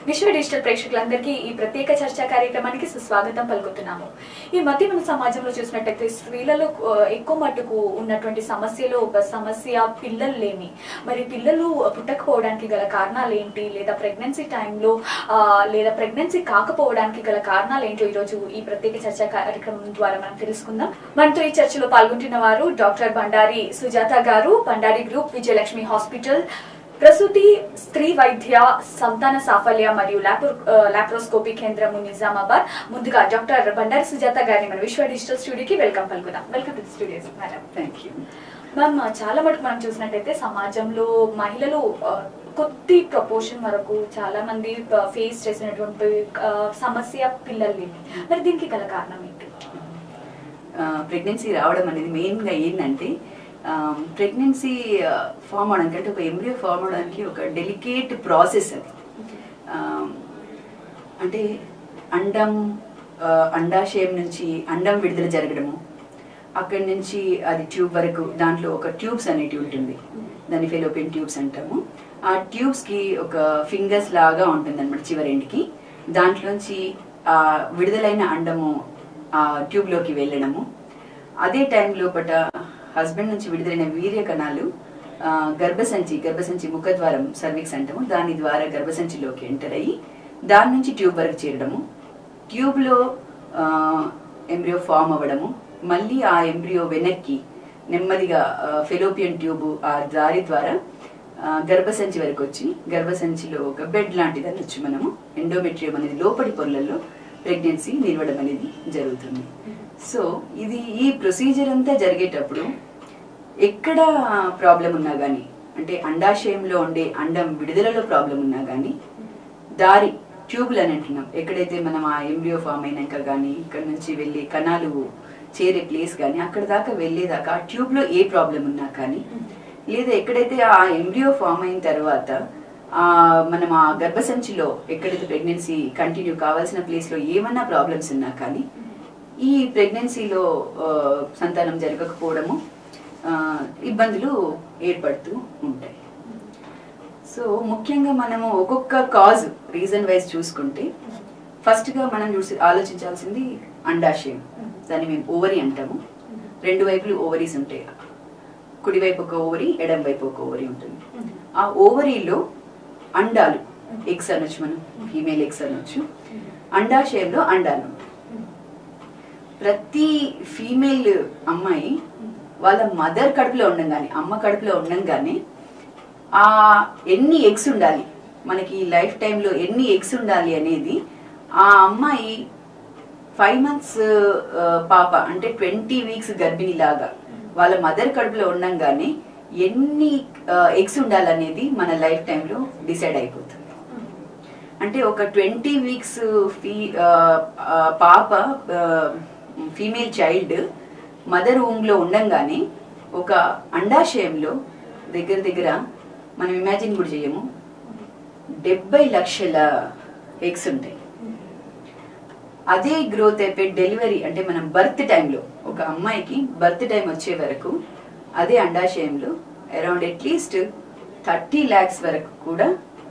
విశ్వ డిజిటల్ ప్రేక్షకులందరికీ ఈ ప్రత్యేక చర్చా కార్యక్రమానికి సుస్వాగతం పలుకుతున్నాము ఈ మధ్య మన సమాజంలో చూసినట్టయితే స్త్రీలలో ఆ, ఎక్కువ మట్టుకు ఉన్నటువంటి సమస్యలో ఒక సమస్య పిల్లలు లేమి మరి పిల్లలు పుట్టకపోవడానికి గల కారణాలు ఏంటి లేదా ప్రెగ్నెన్సీ టైంలో లేదా ప్రెగ్నెన్సీ కాకపోవడానికి గల కారణాలు ఏంటో ఈరోజు ఈ ప్రత్యేక చర్చా కార్యక్రమం ద్వారా మనం తెలుసుకుందాం మనతో ఈ చర్చలో పాల్గొంటున్న వారు డాక్టర్ బండారి సుజాత గారు బండారి గ్రూప్ విజయలక్ష్మి హాస్పిటల్ ప్రసూతి స్త్రీ వైద్య సంతాన సాఫల్య మరియు లాపో- ఆ, లాప్రోస్కోపీ కేంద్రము నిజామాబాద్ ముందుగా డాక్టర్ బండారి సుజాత గారిని మన విశ్వ డిజిటల్ స్టూడియోకి వెల్కమ్ పలుకుదాం welcome to studios madam thank you ma'am చాలా మటుకు మనం చూసినట్టయితే సమాజంలో మహిళలు ఆ, కొద్ది ప్రపోర్షన్ వరకు చాలా మంది ఫేస్ చేసినటువంటి ఆ, సమస్య పిల్లలు లేని మరి దీనికి గల కారణం ఏంటి ప్రెగ్నెన్సీ రావడం అనేది మెయిన్గా ఏంటంటే ప్రెగ్నెన్సీ ఫామ్ అవడానికి అంటే ఒక ఎంబ్రియో ఫామ్ అవడానికి ఒక డెలికేట్ ప్రాసెస్ అది ఆ, అంటే అండం ఆ, అండాశయం నుంచి అండం విడుదల జరగడము అక్కడి నుంచి అది ట్యూబ్ వరకు దాంట్లో ఒక ట్యూబ్స్ అనేటివి ఉంటుంది దాన్ని ఫెలోపియన్ ట్యూబ్స్ అంటాము ఆ ట్యూబ్స్ కి ఒక ఫింగర్స్ లాగా ఉంటుంది అనమాట చివరెండ్కి దాంట్లోంచి ఆ విడుదలైన అండము ఆ ట్యూబ్ లోకి వెళ్ళడము అదే టైం లోపట హస్బెండ్ నుంచి విడుదలైన వీర్య కణాలు ఆ, గర్భసంచి గర్భసంచి ముఖద్వారం సర్వీక్స్ అంటాము దాని ద్వారా గర్భసంచిలోకి ఎంటర్ అయ్యి దాని నుంచి ట్యూబ్ వరకు చేరడము ట్యూబ్లో ఎంబ్రియో ఫామ్ అవ్వడము మళ్ళీ ఆ ఎంబ్రియో వెనక్కి నెమ్మదిగా ఫెలోపియన్ ట్యూబ్ ఆ దారి ద్వారా ఆ, గర్భసంచి వరకు వచ్చి గర్భసంచిలో ఒక బెడ్ లాంటిది అనొచ్చు మనము ఎండోమెట్రియం అనేది లోపలి పొరలలో ప్రెగ్నెన్సీ నిలవడం అనేది జరుగుతుంది సో ఇది ఈ ప్రొసీజర్ అంతా జరిగేటప్పుడు ఎక్కడ ప్రాబ్లం ఉన్నా కానీ అంటే అండాశయంలో ఉండే అండం విడుదలలో ప్రాబ్లం ఉన్నా కానీ దారి ట్యూబ్లు అని అంటున్నాం ఎక్కడైతే మనం ఆ ఎంబ్రియో ఫామ్ అయినాక కానీ ఇక్కడ నుంచి వెళ్ళి కణాలు చేరే ప్లేస్ కానీ అక్కడ దాకా వెళ్ళేదాకా ఆ ట్యూబ్లో ఏ ప్రాబ్లం ఉన్నా కానీ లేదా ఎక్కడైతే ఆ ఎంబ్రియో ఫామ్ అయిన తర్వాత ఆ మనం ఆ గర్భసంచిలో ఎక్కడైతే ప్రెగ్నెన్సీ కంటిన్యూ కావాల్సిన ప్లేస్లో ఏమన్నా ప్రాబ్లమ్స్ ఉన్నా కానీ ఈ ప్రెగ్నెన్సీలో ఆ, సంతానం జరగకపోవడము ఆ, ఇబ్బందులు ఏర్పడుతూ ఉంటాయి సో ముఖ్యంగా మనము ఒక్కొక్క కాజ్ రీజన్ వైజ్ చూసుకుంటే ఫస్ట్ గా మనం చూసి ఆలోచించాల్సింది అండాశయం దాన్ని మేము ఓవరీ అంటాము రెండు వైపులు ఓవరీస్ ఉంటాయి కుడివైపు ఒక ఓవరీ ఎడం వైపు ఒక ఓవరీ ఉంటుంది ఆ ఓవరీలో అండాలు ఎగ్స్ అనొచ్చు మనం ఫీమేల్ ఎగ్స్ అనొచ్చు అండాశయంలో అండాలు ఉంటాయి ప్రతి ఫీమేల్ అమ్మాయి వాళ్ళ మదర్ కడుపులో ఉండంగానే అమ్మ కడుపులో ఉండంగానే ఆ ఎన్ని ఎగ్స్ ఉండాలి మనకి లైఫ్ టైంలో ఎన్ని ఎగ్స్ ఉండాలి అనేది ఆ అమ్మాయి ఫైవ్ మంత్స్ పాప అంటే ట్వంటీ వీక్స్ గర్భిణి లాగా వాళ్ళ మదర్ కడుపులో ఉండంగానే ఎన్ని ఎగ్స్ ఉండాలనేది మన లైఫ్ టైంలో డిసైడ్ అయిపోతుంది అంటే ఒక ట్వంటీ వీక్స్ ఫీ ఆ, ఆ, పాప ఫీమేల్ చైల్డ్ మదర్ లో ఉండంగానే ఒక అండాశయంలో దగ్గర దగ్గర మనం ఇమాజిన్ కూడా చేయము డెబ్బై లక్షల ఎగ్స్ ఉంటాయి అదే గ్రోత్ అయిపోయి డెలివరీ అంటే మనం బర్త్ టైంలో ఒక అమ్మాయికి బర్త్ టైం వచ్చే వరకు అదే అండాశయంలో అరౌండ్ అట్లీస్ట్ థర్టీ ల్యాక్స్ వరకు కూడా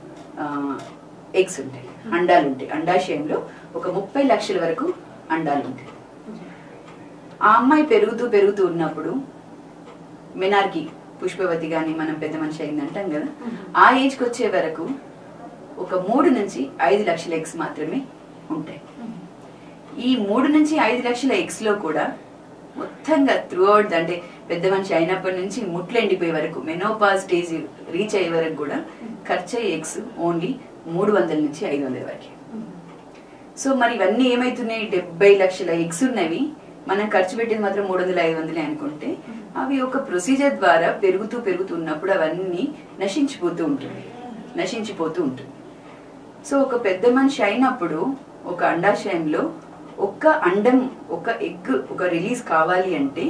ఎగ్స్ ఉంటాయి అండాలు ఉంటాయి అండాశయంలో ఒక ముప్పై లక్షల వరకు అండాలు ఉంటాయి ఆ అమ్మాయి పెరుగుతూ పెరుగుతూ ఉన్నప్పుడు మెనార్కి పుష్పవతి కానీ మనం పెద్ద మనిషి అయింది అంటాం కదా ఆ ఏజ్కి వచ్చే వరకు ఒక మూడు నుంచి ఐదు లక్షల ఎగ్స్ మాత్రమే ఉంటాయి ఈ మూడు నుంచి ఐదు లక్షల ఎగ్స్ లో కూడా మొత్తంగా త్రూ అవుట్ అంటే పెద్ద మనిషి అయినప్పటి నుంచి ముట్లు ఎండిపోయే వరకు మెనోపాజ్ స్టేజ్ రీచ్ అయ్యే వరకు కూడా ఖర్చు అయ్యే ఎగ్స్ ఓన్లీ మూడు వందల నుంచి ఐదు వందల వరకు సో మరి ఇవన్నీ ఏమైతున్నాయి డెబ్బై లక్షల ఎగ్స్ ఉన్నవి మనం ఖర్చు పెట్టేది మాత్రం మూడు వందల ఐదు వందలే అనుకుంటే అవి ఒక ప్రొసీజర్ ద్వారా పెరుగుతూ పెరుగుతున్నప్పుడు అవన్నీ నశించిపోతూ ఉంటుంది నశించిపోతూ ఉంటుంది సో ఒక పెద్ద మనిషి అయినప్పుడు ఒక అండాశయంలో ఒక్క అండం ఒక ఎగ్ ఒక రిలీజ్ కావాలి అంటే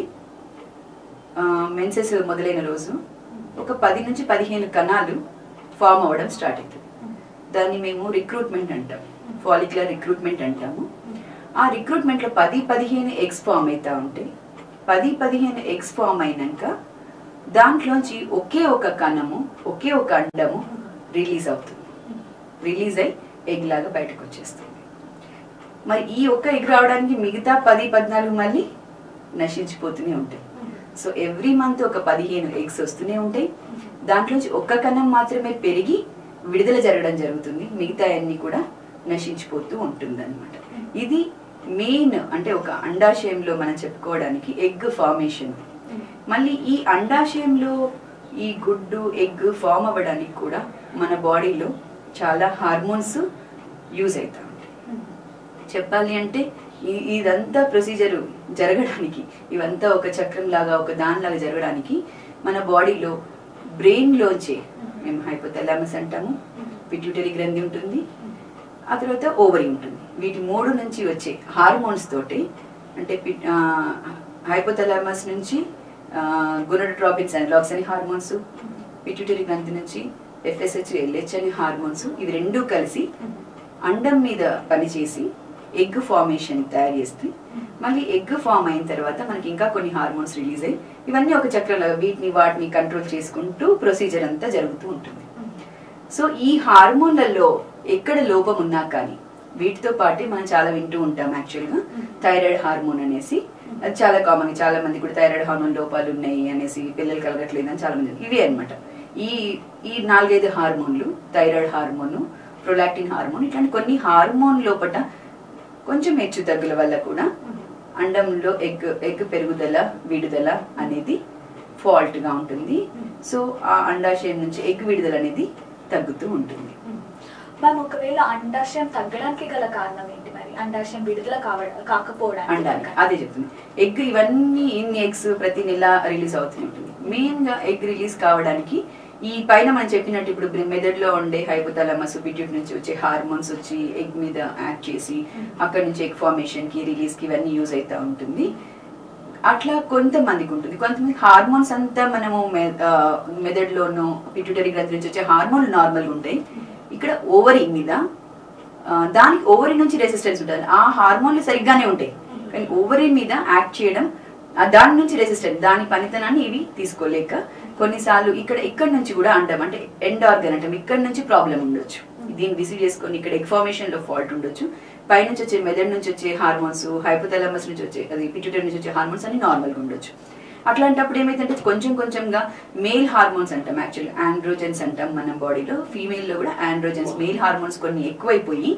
మెన్సెస్ మొదలైన రోజు ఒక పది నుంచి పదిహేను కణాలు ఫామ్ అవ్వడం స్టార్ట్ అవుతుంది దాన్ని మేము రిక్రూట్మెంట్ అంటాం ఫాలిక్యులర్ రిక్రూట్మెంట్ అంటాము ఆ రిక్రూట్మెంట్ లో పది పదిహేను ఎగ్స్ ఫామ్ అవుతా ఉంటాయి పది పదిహేను ఎగ్స్ ఫామ్ అయినాక దాంట్లోంచి ఒకే ఒక కణము ఒకే ఒక అండము రిలీజ్ అవుతుంది రిలీజ్ అయి ఎగ్ లాగా బయటకు వచ్చేస్తుంది మరి ఈ ఒక్క ఎగ్ రావడానికి మిగతా పది పద్నాలుగు మళ్ళీ నశించిపోతూనే ఉంటాయి సో ఎవ్రీ మంత్ ఒక పదిహేను ఎగ్స్ వస్తూనే ఉంటాయి దాంట్లోంచి ఒక్క కన్నం మాత్రమే పెరిగి విడుదల జరగడం జరుగుతుంది మిగతా అన్ని కూడా నశించిపోతూ ఉంటుంది అనమాట ఇది మెయిన్ అంటే ఒక అండాశయంలో మనం చెప్పుకోవడానికి ఎగ్ ఫార్మేషన్ మళ్ళీ ఈ అండాశయంలో ఈ గుడ్డు ఎగ్ ఫామ్ అవ్వడానికి కూడా మన బాడీలో చాలా హార్మోన్స్ యూజ్ అవుతా ఉంటాయి చెప్పాలి అంటే ఈ- ఇదంతా ప్రొసీజర్ జరగడానికి ఇవంతా ఒక చక్రం లాగా ఒక దానిలాగా జరగడానికి మన బాడీలో బ్రెయిన్ లోంచే మేము హైపోథలామస్ అంటాము పిట్యూటరీ గ్రంథి ఉంటుంది ఆ తర్వాత ఓవరీ ఉంటుంది వీటి మూడు నుంచి వచ్చే హార్మోన్స్ తోటి అంటే హైపోథలామస్ నుంచి గునోట్రాపిన్స్ అని లాక్స్ అని హార్మోన్స్ పిట్యూటరీ గ్రంథి నుంచి ఎఫ్ఎస్హెచ్ ఎల్హెచ్ అని హార్మోన్స్ ఇవి రెండూ కలిసి అండం మీద పనిచేసి ఎగ్ ఫార్మేషన్ తయారు చేస్తే మళ్ళీ ఎగ్ ఫామ్ అయిన తర్వాత మనకి ఇంకా కొన్ని హార్మోన్స్ రిలీజ్ అయ్యి ఇవన్నీ ఒక చక్రంలాగా వీటిని వాటిని కంట్రోల్ చేసుకుంటూ ప్రొసీజర్ అంతా జరుగుతూ ఉంటుంది సో ఈ హార్మోన్లలో ఎక్కడ లోపం ఉన్నా కానీ వీటితో పాటే మనం చాలా వింటూ ఉంటాం యాక్చువల్గా థైరాయిడ్ హార్మోన్ అనేసి అది చాలా కామన్ చాలా మంది కూడా థైరాయిడ్ హార్మోన్ లోపాలు ఉన్నాయి అనేసి పిల్లలు కలగట్లేదు అని చాలా మంది ఇవే అన్నమాట ఈ ఈ నాలుగైదు హార్మోన్లు థైరాయిడ్ హార్మోన్ ప్రొలాక్టిన్ హార్మోన్ ఇట్లాంటి కొన్ని హార్మోన్ లోపట కొంచెం హెచ్చు తగ్గుల వల్ల కూడా అండంలో ఎగ్ ఎగ్ పెరుగుదల విడుదల అనేది ఫాల్ట్ గా ఉంటుంది సో ఆ అండాశయం నుంచి ఎగ్ విడుదల అనేది తగ్గుతూ ఉంటుంది మ్యామ్ ఒకవేళ అండాశయం తగ్గడానికి గల కారణం ఏంటి మరి అండాశయం విడుదల కావడం కాకపోవడానికి అండానికి అదే చెప్తుంది ఎగ్ ఇవన్నీ ఇన్ని ఎగ్స్ ప్రతి నెల రిలీజ్ అవుతూనే ఉంటుంది మెయిన్ గా ఎగ్ రిలీజ్ కావడానికి ఈ పైన మనం చెప్పినట్టు ఇప్పుడు బ్రె- మెదడులో ఉండే హైపోథాలమస్ పిట్యూట్ నుంచి వచ్చే హార్మోన్స్ వచ్చి ఎగ్ మీద యాక్ట్ చేసి అక్కడ నుంచి ఎగ్ ఫార్మేషన్ కి రిలీజ్ కి ఇవన్నీ యూజ్ అవుతా ఉంటుంది అట్లా కొంతమందికి ఉంటుంది కొంతమంది హార్మోన్స్ అంతా మనము మె- ఆ, మెదడులోనూ పిట్యూటరీ గ్రంథి నుంచి వచ్చే హార్మోన్లు నార్మల్గా ఉంటాయి ఇక్కడ ఓవరీ మీద ఆ, దానికి ఓవరీ నుంచి రెసిస్టెన్స్ ఉంటుంది ఆ హార్మోన్లు సరిగ్గానే ఉంటాయి కానీ ఓవరీ మీద యాక్ట్ చేయడం ఆ దాని నుంచి రెసిస్టెన్స్ దాని పనితనాన్ని ఇవి తీసుకోలేక కొన్నిసార్లు ఇక్కడ ఇక్కడ నుంచి కూడా అంటాం అంటే ఎండ్ ఆర్గన్ అంటాం ఇక్కడ నుంచి ప్రాబ్లం ఉండొచ్చు దీన్ని రిసీవ్ చేసుకొని ఇక్కడ ఎగ్ ఫార్మేషన్ లో ఫాల్ట్ ఉండొచ్చు పైనుంచి వచ్చే మెదడు నుంచి వచ్చే హార్మోన్స్ హైపోథలామస్ నుంచి వచ్చే అది పిట్యూటరీ నుంచి వచ్చే హార్మోన్స్ అన్ని నార్మల్ గా ఉండొచ్చు అట్లాంటప్పుడు ఏమైందంటే కొంచెం కొంచెంగా మేల్ హార్మోన్స్ అంటాం యాక్చువల్ ఆండ్రోజెన్స్ అంటాం మన బాడీలో ఫీమేల్ లో కూడా ఆండ్రోజెన్స్ మేల్ హార్మోన్స్ కొన్ని ఎక్కువైపోయి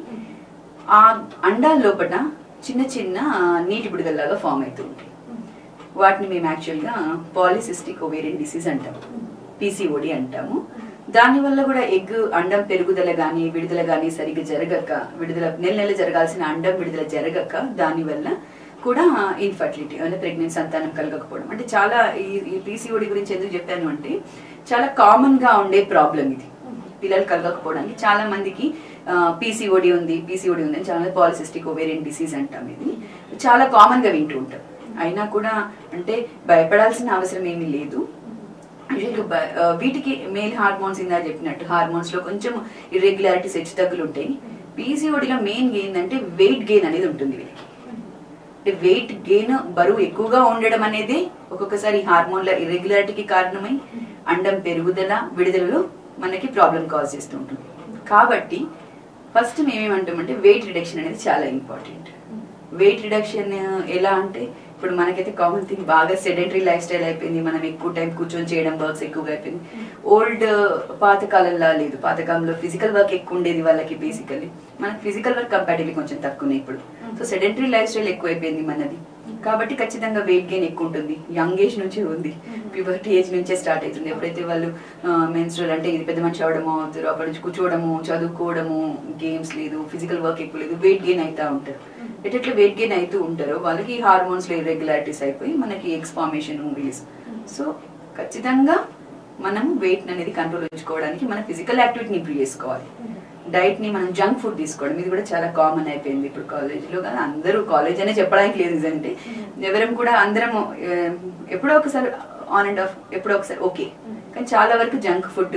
ఆ అండాల లోపల చిన్న చిన్న నీటి బుడగల్లాగా ఫామ్ అవుతూ ఉంటాయి వాటిని మేము యాక్చువల్గా పాలిసిస్టిక్ ఓవేరియన్ డిసీజ్ అంటాం పీసీఓడి అంటాము దానివల్ల కూడా ఎగ్ అండం పెరుగుదల గాని విడుదల గాని సరిగ్గా జరగక విడుదల నెల నెల జరగాల్సిన అండం విడుదల జరగక దానివల్ల కూడా ఇన్ఫర్టిలిటీ అంటే ప్రెగ్నెన్సీ సంతానం కలగకపోవడం అంటే చాలా ఈ ఈ పీసీఓడి గురించి ఎందుకు చెప్పాను అంటే చాలా కామన్ గా ఉండే ప్రాబ్లం ఇది పిల్లలు కలగకపోవడానికి చాలా మందికి పీసీఓడి ఉంది పీసీఓడి ఉంది అని చాలా పాలిసిస్టిక్ ఓవేరియన్ డిసీజ్ అంటాం ఇది చాలా కామన్ గా వింటూ ఉంటాం అయినా కూడా అంటే భయపడాల్సిన అవసరం ఏమీ లేదు Usually బ- ఆ, వీటికి మేల్ హార్మోన్స్ ఇందా చెప్పినట్టు హార్మోన్స్ లో కొంచెం ఇర్రెగ్యులారిటీస్ హెచ్చు తగ్గులు ఉంటాయి పీసీఓడిలో మెయిన్ ఏంటంటే వెయిట్ గెయిన్ అనేది ఉంటుంది వీళ్ళకి అంటే వెయిట్ గెయిన్ బరువు ఎక్కువగా ఉండడం అనేది ఒక్కొక్కసారి హార్మోన్ల ఇర్రెగ్యులారిటీకి కారణమై అండం పెరుగుదల విడుదలలో మనకి ప్రాబ్లం కాజ్ చేస్తూ ఉంటుంది కాబట్టి ఫస్ట్ మేమేమంటామంటే వెయిట్ రిడక్షన్ అనేది చాలా ఇంపార్టెంట్ వెయిట్ రిడక్షన్ ఎలా అంటే ఇప్పుడు మనకైతే కామన్ థింగ్ బాగా సెడెంటరీ లైఫ్ స్టైల్ అయిపోయింది మనం ఎక్కువ టైం కూర్చొని చేయడం వర్క్స్ ఎక్కువగా అయిపోయింది ఓల్డ్ పాతకాలంలో లేదు పాతకాలంలో ఫిజికల్ వర్క్ ఎక్కువ ఉండేది వాళ్ళకి బేసికల్లీ మనకి ఫిజికల్ వర్క్ కంపారిటివ్లీ కొంచెం తక్కువనే ఇప్పుడు సో సెడెంటరీ లైఫ్ స్టైల్ ఎక్కువ అయిపోయింది మనది కాబట్టి ఖచ్చితంగా వెయిట్ గెయిన్ ఎక్కువ ఉంటుంది యంగ్ ఏజ్ నుంచి ఉంది ప్యూబర్టీ ఏజ్ నుంచే స్టార్ట్ అవుతుంది ఎప్పుడైతే వాళ్ళు మెన్స్ట్రల్ అంటే ఇది పెద్ద మనిషి అవడము అవుతారు అప్పటి నుంచి కూర్చోవడము చదువుకోవడము గేమ్స్ లేదు ఫిజికల్ వర్క్ ఎక్కువ లేదు వెయిట్ గెయిన్ అవుతా ఉంటారు ఎట్లా వెయిట్ గెయిన్ అవుతూ ఉంటారో వాళ్ళకి హార్మోన్స్ లో ఇర్రెగ్యులారిటీస్ అయిపోయి మనకి ఎగ్స్ ఫార్మేషన్ రిలీజ్ సో ఖచ్చితంగా మనం వెయిట్ అనేది కంట్రోల్ ఉంచుకోవడానికి మన ఫిజికల్ యాక్టివిటీని ఇంప్రూవ్ చేసుకోవాలి డైట్ ని మనం జంక్ ఫుడ్ తీసుకోవడం ఇది కూడా చాలా కామన్ అయిపోయింది ఇప్పుడు కాలేజ్ లో కానీ అందరూ కాలేజ్ అనే చెప్పడానికి లేదు నిజంటే ఎవరం కూడా అందరం ఎప్పుడో ఒకసారి ఆన్ అండ్ ఆఫ్ ఎప్పుడో ఒకసారి ఓకే కానీ చాలా వరకు జంక్ ఫుడ్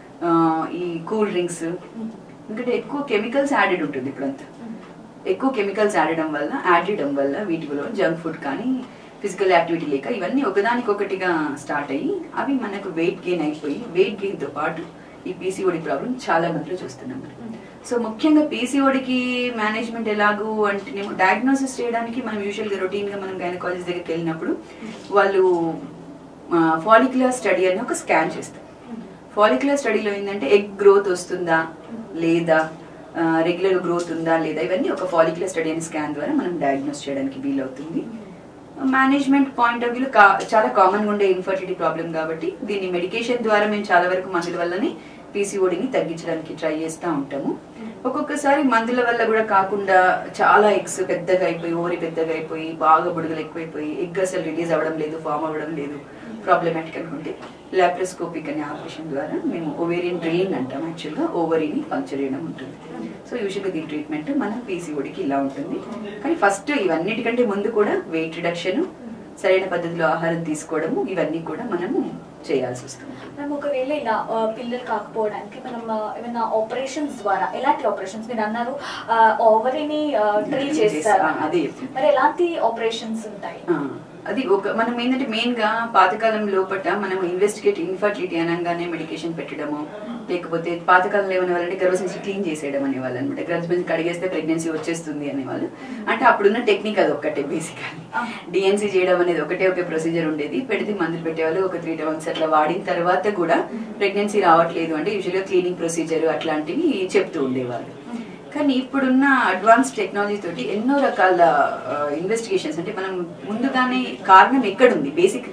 ఈ కూల్ డ్రింక్స్ ఎందుకంటే ఎక్కువ కెమికల్స్ యాడెడ్ ఉంటుంది ఇప్పుడంతా ఎక్కువ కెమికల్స్ ఆడడం వల్ల యాడ్ చేయడం వల్ల వీటిలో జంక్ ఫుడ్ కానీ ఫిజికల్ యాక్టివిటీ లేక ఇవన్నీ ఒకదానికొకటిగా స్టార్ట్ అయ్యి అవి మనకు వెయిట్ గెయిన్ అయిపోయి వెయిట్ గెయిన్ తో పాటు ఈ పీసీఓడి ప్రాబ్లం చాలా మందిలో చూస్తున్నాం మనం. సో ముఖ్యంగా పీసీఓడికి మేనేజ్మెంట్ ఎలాగూ అంటే డయాగ్నోసిస్ చేయడానికి మనం యూజువల్గా రొటీన్గా మనం గైనకాలజిస్ట్ దగ్గరికి వెళ్ళినప్పుడు వాళ్ళు ఫాలిక్యులర్ స్టడీ అని ఒక స్కాన్ చేస్తారు ఫాలిక్యులర్ స్టడీలో ఏంటంటే ఎగ్ గ్రోత్ వస్తుందా లేదా రెగ్యులర్ గ్రోత్ ఉందా లేదా ఇవన్నీ ఒక ఫాలిక్యులర్ స్టడీ అని స్కాన్ ద్వారా మనం డయాగ్నోస్ చేయడానికి వీలవుతుంది మేనేజ్మెంట్ పాయింట్ ఆఫ్ వ్యూ చాలా కామన్ ఉండే ఇన్ఫర్టిలిటీ ప్రాబ్లం కాబట్టి దీన్ని మెడికేషన్ ద్వారా మేము చాలా వరకు మందుల వల్లనే పీసీఓడిని తగ్గించడానికి ట్రై చేస్తూ ఉంటాము ఒక్కొక్కసారి మందుల వల్ల కూడా కాకుండా చాలా ఎగ్స్ పెద్దగా అయిపోయి ఓరి పెద్దగా అయిపోయి బాగా బుడగలు ఎక్కువైపోయి ఎగ్ అసలు రిలీజ్ అవ్వడం లేదు ఫామ్ అవ్వడం లేదు ప్రాబ్లమాటిక్ అనుకుంటే లాప్రోస్కోపిక్ అనే ఆపరేషన్ ద్వారా మేము ఓవేరియన్ డ్రెయిన్ అంటాం యాక్చువల్గా ఓవరీని పంక్చర్ చేయడం ఉంటుంది సో యూజువల్గా దీని ట్రీట్మెంట్ మన పీసీఓడికి ఇలా ఉంటుంది కానీ ఫస్ట్ ఇవన్నిటికంటే ముందు కూడా వెయిట్ రిడక్షన్ సరైన పద్ధతిలో ఆహారం తీసుకోవడము ఇవన్నీ కూడా మనము చేయాల్సి వస్తుంది మనం ఒకవేళ ఇలా ఆ, పిల్లలు కాకపోవడానికి మనం ఆ, ఏమైనా ఆపరేషన్స్ ద్వారా ఎలాంటి ఆపరేషన్స్ మీరు అన్నారు ఓవరీని డ్రిల్ చేస్తారు ఆ, అదే చెప్తున్నా. మరి ఎలాంటి ఆపరేషన్స్ ఉంటాయి ఆ, అది ఒక మనం ఏంటంటే మెయిన్ గా పాతకాలం లోపట మనం ఇన్వెస్టిగేట్ ఇన్ఫర్టిలిటీ అనగానే మెడికేషన్ పెట్టడము లేకపోతే పాతకాలంలో ఏమనే వాళ్ళంటే గర్భసంచి క్లీన్ చేసేయడం అనేవాళ్ళు అనమాట గర్భసంచి కడిగేస్తే ప్రెగ్నెన్సీ వచ్చేస్తుంది అనేవాళ్ళు అంటే అప్పుడున్న టెక్నిక్ అది ఒక్కటే బేసికలీ డిఎన్సీ చేయడం అనేది ఒకటే ఒక ప్రొసీజర్ ఉండేది పెడితే మందులు పెట్టేవాళ్ళు ఒక త్రీ మంత్స్ అట్లా వాడిన తర్వాత కూడా ప్రెగ్నెన్సీ రావట్లేదు అంటే యూజువల్గా క్లీనింగ్ ప్రొసీజర్ అట్లాంటివి చెప్తూ ఉండేవాళ్ళు కానీ ఇప్పుడున్న అడ్వాన్స్ టెక్నాలజీ తోటి ఎన్నో రకాల ఇన్వెస్టిగేషన్స్ అంటే మనం ముందుగానే కారణం ఎక్కడుంది బేసిక్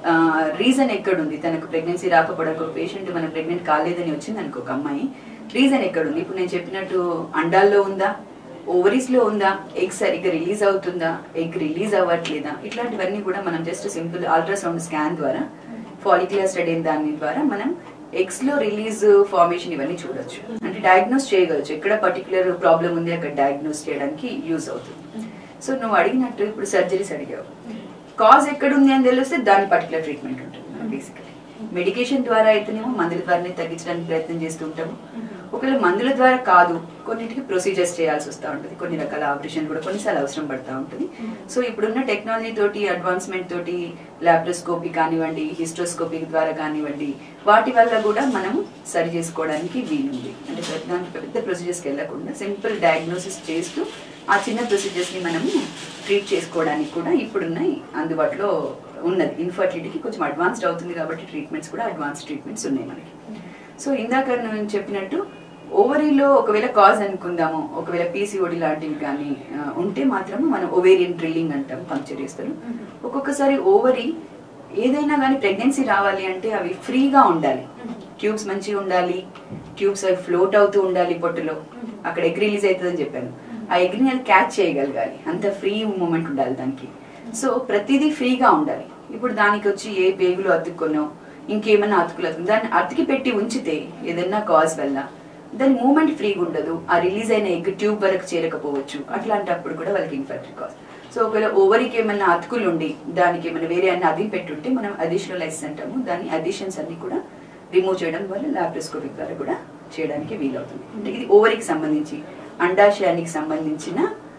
రీజన్ ఎక్కడుంది తనకు ప్రెగ్నెన్సీ రాకపోవడానికి ఒక పేషెంట్ మన ప్రెగ్నెంట్ కాలేదని వచ్చింది అనుకో ఒక అమ్మాయి రీజన్ ఎక్కడుంది ఇప్పుడు నేను చెప్పినట్టు అండాల్లో ఉందా ఓవరీస్ లో ఉందా ఎగ్ సరిగ్గా రిలీజ్ అవుతుందా ఎగ్ రిలీజ్ అవ్వట్లేదా ఇట్లాంటివన్నీ కూడా మనం జస్ట్ సింపుల్ అల్ట్రాసౌండ్ స్కాన్ ద్వారా ఫాలిక్యులర్ స్టడీ దాని ద్వారా మనం ఎగ్స్ లో రిలీజ్ ఫార్మేషన్ ఇవన్నీ చూడొచ్చు అంటే డయాగ్నోస్ చేయగలచ్చు ఎక్కడ పర్టికులర్ ప్రాబ్లం ఉంది అక్కడ డయాగ్నోస్ చేయడానికి యూజ్ అవుతుంది సో నువ్వు అడిగినట్టు ఇప్పుడు సర్జరీస్ అడిగావు కాజ్ ఎక్కడ ఉంది అని తెలిస్తే దాని పర్టికులర్ ట్రీట్మెంట్ ఉంటుంది బేసికలీ మెడికేషన్ ద్వారా అయితేనేమో మందుల ద్వారానే తగ్గించడానికి ప్రయత్నం చేస్తూ ఉంటాము ఒకవేళ మందుల ద్వారా కాదు కొన్నిటికి ప్రొసీజర్స్ చేయాల్సి వస్తూ ఉంటుంది కొన్ని రకాల ఆపరేషన్ కూడా కొన్నిసార్లు అవసరం పడతా ఉంటుంది సో ఇప్పుడున్న టెక్నాలజీ తోటి అడ్వాన్స్మెంట్ తోటి ల్యాప్రోస్కోపీ కానివ్వండి హిస్ట్రోస్కోపీ ద్వారా కానివ్వండి వాటి వల్ల కూడా మనం సరి చేసుకోవడానికి వీలుంది అంటే దానికి పెద్ద ప్రొసీజర్స్కి వెళ్ళకుండా సింపుల్ డయాగ్నోసిస్ చేస్తూ ఆ చిన్న ప్రొసీజర్స్ ని మనము ట్రీట్ చేసుకోవడానికి కూడా ఇప్పుడున్న అందుబాటులో ఉన్నది ఇన్ఫర్టిలిటీకి కొంచెం అడ్వాన్స్డ్ అవుతుంది కాబట్టి ట్రీట్మెంట్స్ కూడా అడ్వాన్స్ ట్రీట్మెంట్స్ ఉన్నాయి మనకి సో ఇందాక నేను చెప్పినట్టు ఓవరీలో ఒకవేళ కాజ్ అనుకుందాము ఒకవేళ పీసీఓడి లాంటివి కానీ ఆ, ఉంటే మాత్రం మనం ఓవేరియన్ డ్రిల్లింగ్ అంటాం పంక్చర్ చేస్తారు ఒక్కొక్కసారి ఓవరీ ఏదైనా కానీ ప్రెగ్నెన్సీ రావాలి అంటే అవి ఫ్రీగా ఉండాలి ట్యూబ్స్ మంచిగా ఉండాలి ట్యూబ్స్ అవి ఫ్లోట్ అవుతూ ఉండాలి పొట్టులో అక్కడ ఎగ్ రిలీజ్ అవుతుందని చెప్పాను ఆ ఎగ్ని అది క్యాచ్ చేయగలగాలి అంత ఫ్రీ మూమెంట్ ఉండాలి దానికి సో ప్రతిదీ ఫ్రీగా ఉండాలి ఇప్పుడు దానికి వచ్చి ఏ పేగులు అతుక్కునో ఇంకేమైనా అతుకులు అతుకు దాన్ని అతికి పెట్టి ఉంచితే ఏదైనా కాజ్ వల్ల దాని మూమెంట్ ఫ్రీగా ఉండదు ఆ రిలీజ్ అయిన ఎగ్ ట్యూబ్ వరకు చేరకపోవచ్చు అట్లాంటప్పుడు కూడా వాళ్ళకి ఇన్ఫెక్టెడ్ కాజ్ సో ఒకవేళ ఓవరీకి ఏమైనా అతుకులు ఉండి దానికి ఏమైనా వేరే అన్ని అది పెట్టుంటే మనం అడిషనలైజ్ అంటాము దాని అడిషన్స్ అన్ని కూడా రిమూవ్ చేయడం వల్ల లాప్రోస్కోపిక్ ద్వారా కూడా చేయడానికి వీలవుతుంది అంటే ఇది ఓవరీకి సంబంధించి అండాశయానికి సంబంధించిన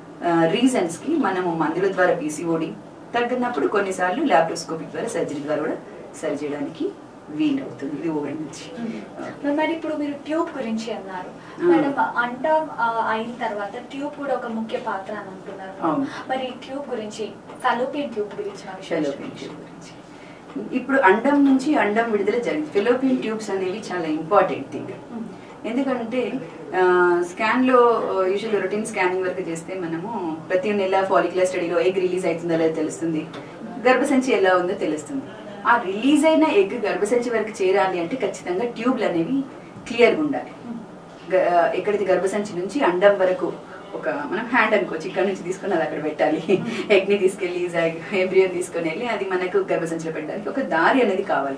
రీజన్స్ కి మనము మందుల ద్వారా పీసీఓడి తగ్గినప్పుడు కొన్నిసార్లు లాప్రోస్కోపిక్ ద్వారా సర్జరీ ద్వారా కూడా సరి చేయడానికి వీలవుతుంది ఇది ఓవరీ నుంచి మరి మరి ఇప్పుడు మీరు ట్యూబ్ గురించి అన్నారు ఆ. మేడం అండం ఆ, అయిన తర్వాత ట్యూబ్ కూడా ఒక ముఖ్య పాత్ర అని అంటున్నారు అవును. మరి ట్యూబ్ గురించి ఫలోపియన్ ట్యూబ్ గురించి మాకు ఫెలోపియన్ ట్యూబ్ గురించి ఇప్పుడు అండం నుంచి అండం విడుదల జరిగింది ఫెలోపియన్ ట్యూబ్స్ అనేవి చాలా ఇంపార్టెంట్ థింగ్ ఉమ్. ఎందుకంటే స్కాన్ లో యూజువల్ రొటీన్ స్కానింగ్ వరకు చేస్తే మనము ప్రతి నెల ఫాలిక్యులర్ స్టడీలో ఎగ్ రిలీజ్ అవుతుందో లేదో తెలుస్తుంది గర్భసంచి ఎలా ఉందో తెలుస్తుంది ఆ రిలీజ్ అయిన ఎగ్ గర్భసంచి వరకు చేరాలి అంటే ఖచ్చితంగా ట్యూబ్లు అనేవి క్లియర్గా ఉండాలి గ- ఎక్కడిది గర్భసంచి నుంచి అండం వరకు ఒక మనం హ్యాండ్ అనుకోవచ్చు ఇక్కడ నుంచి తీసుకొని అది అక్కడ పెట్టాలి ఎగ్ ని తీసుకెళ్లి ఎంబ్రియోని తీసుకొని వెళ్ళి అది మనకు గర్భసంచిలో పెట్టడానికి ఒక దారి అనేది కావాలి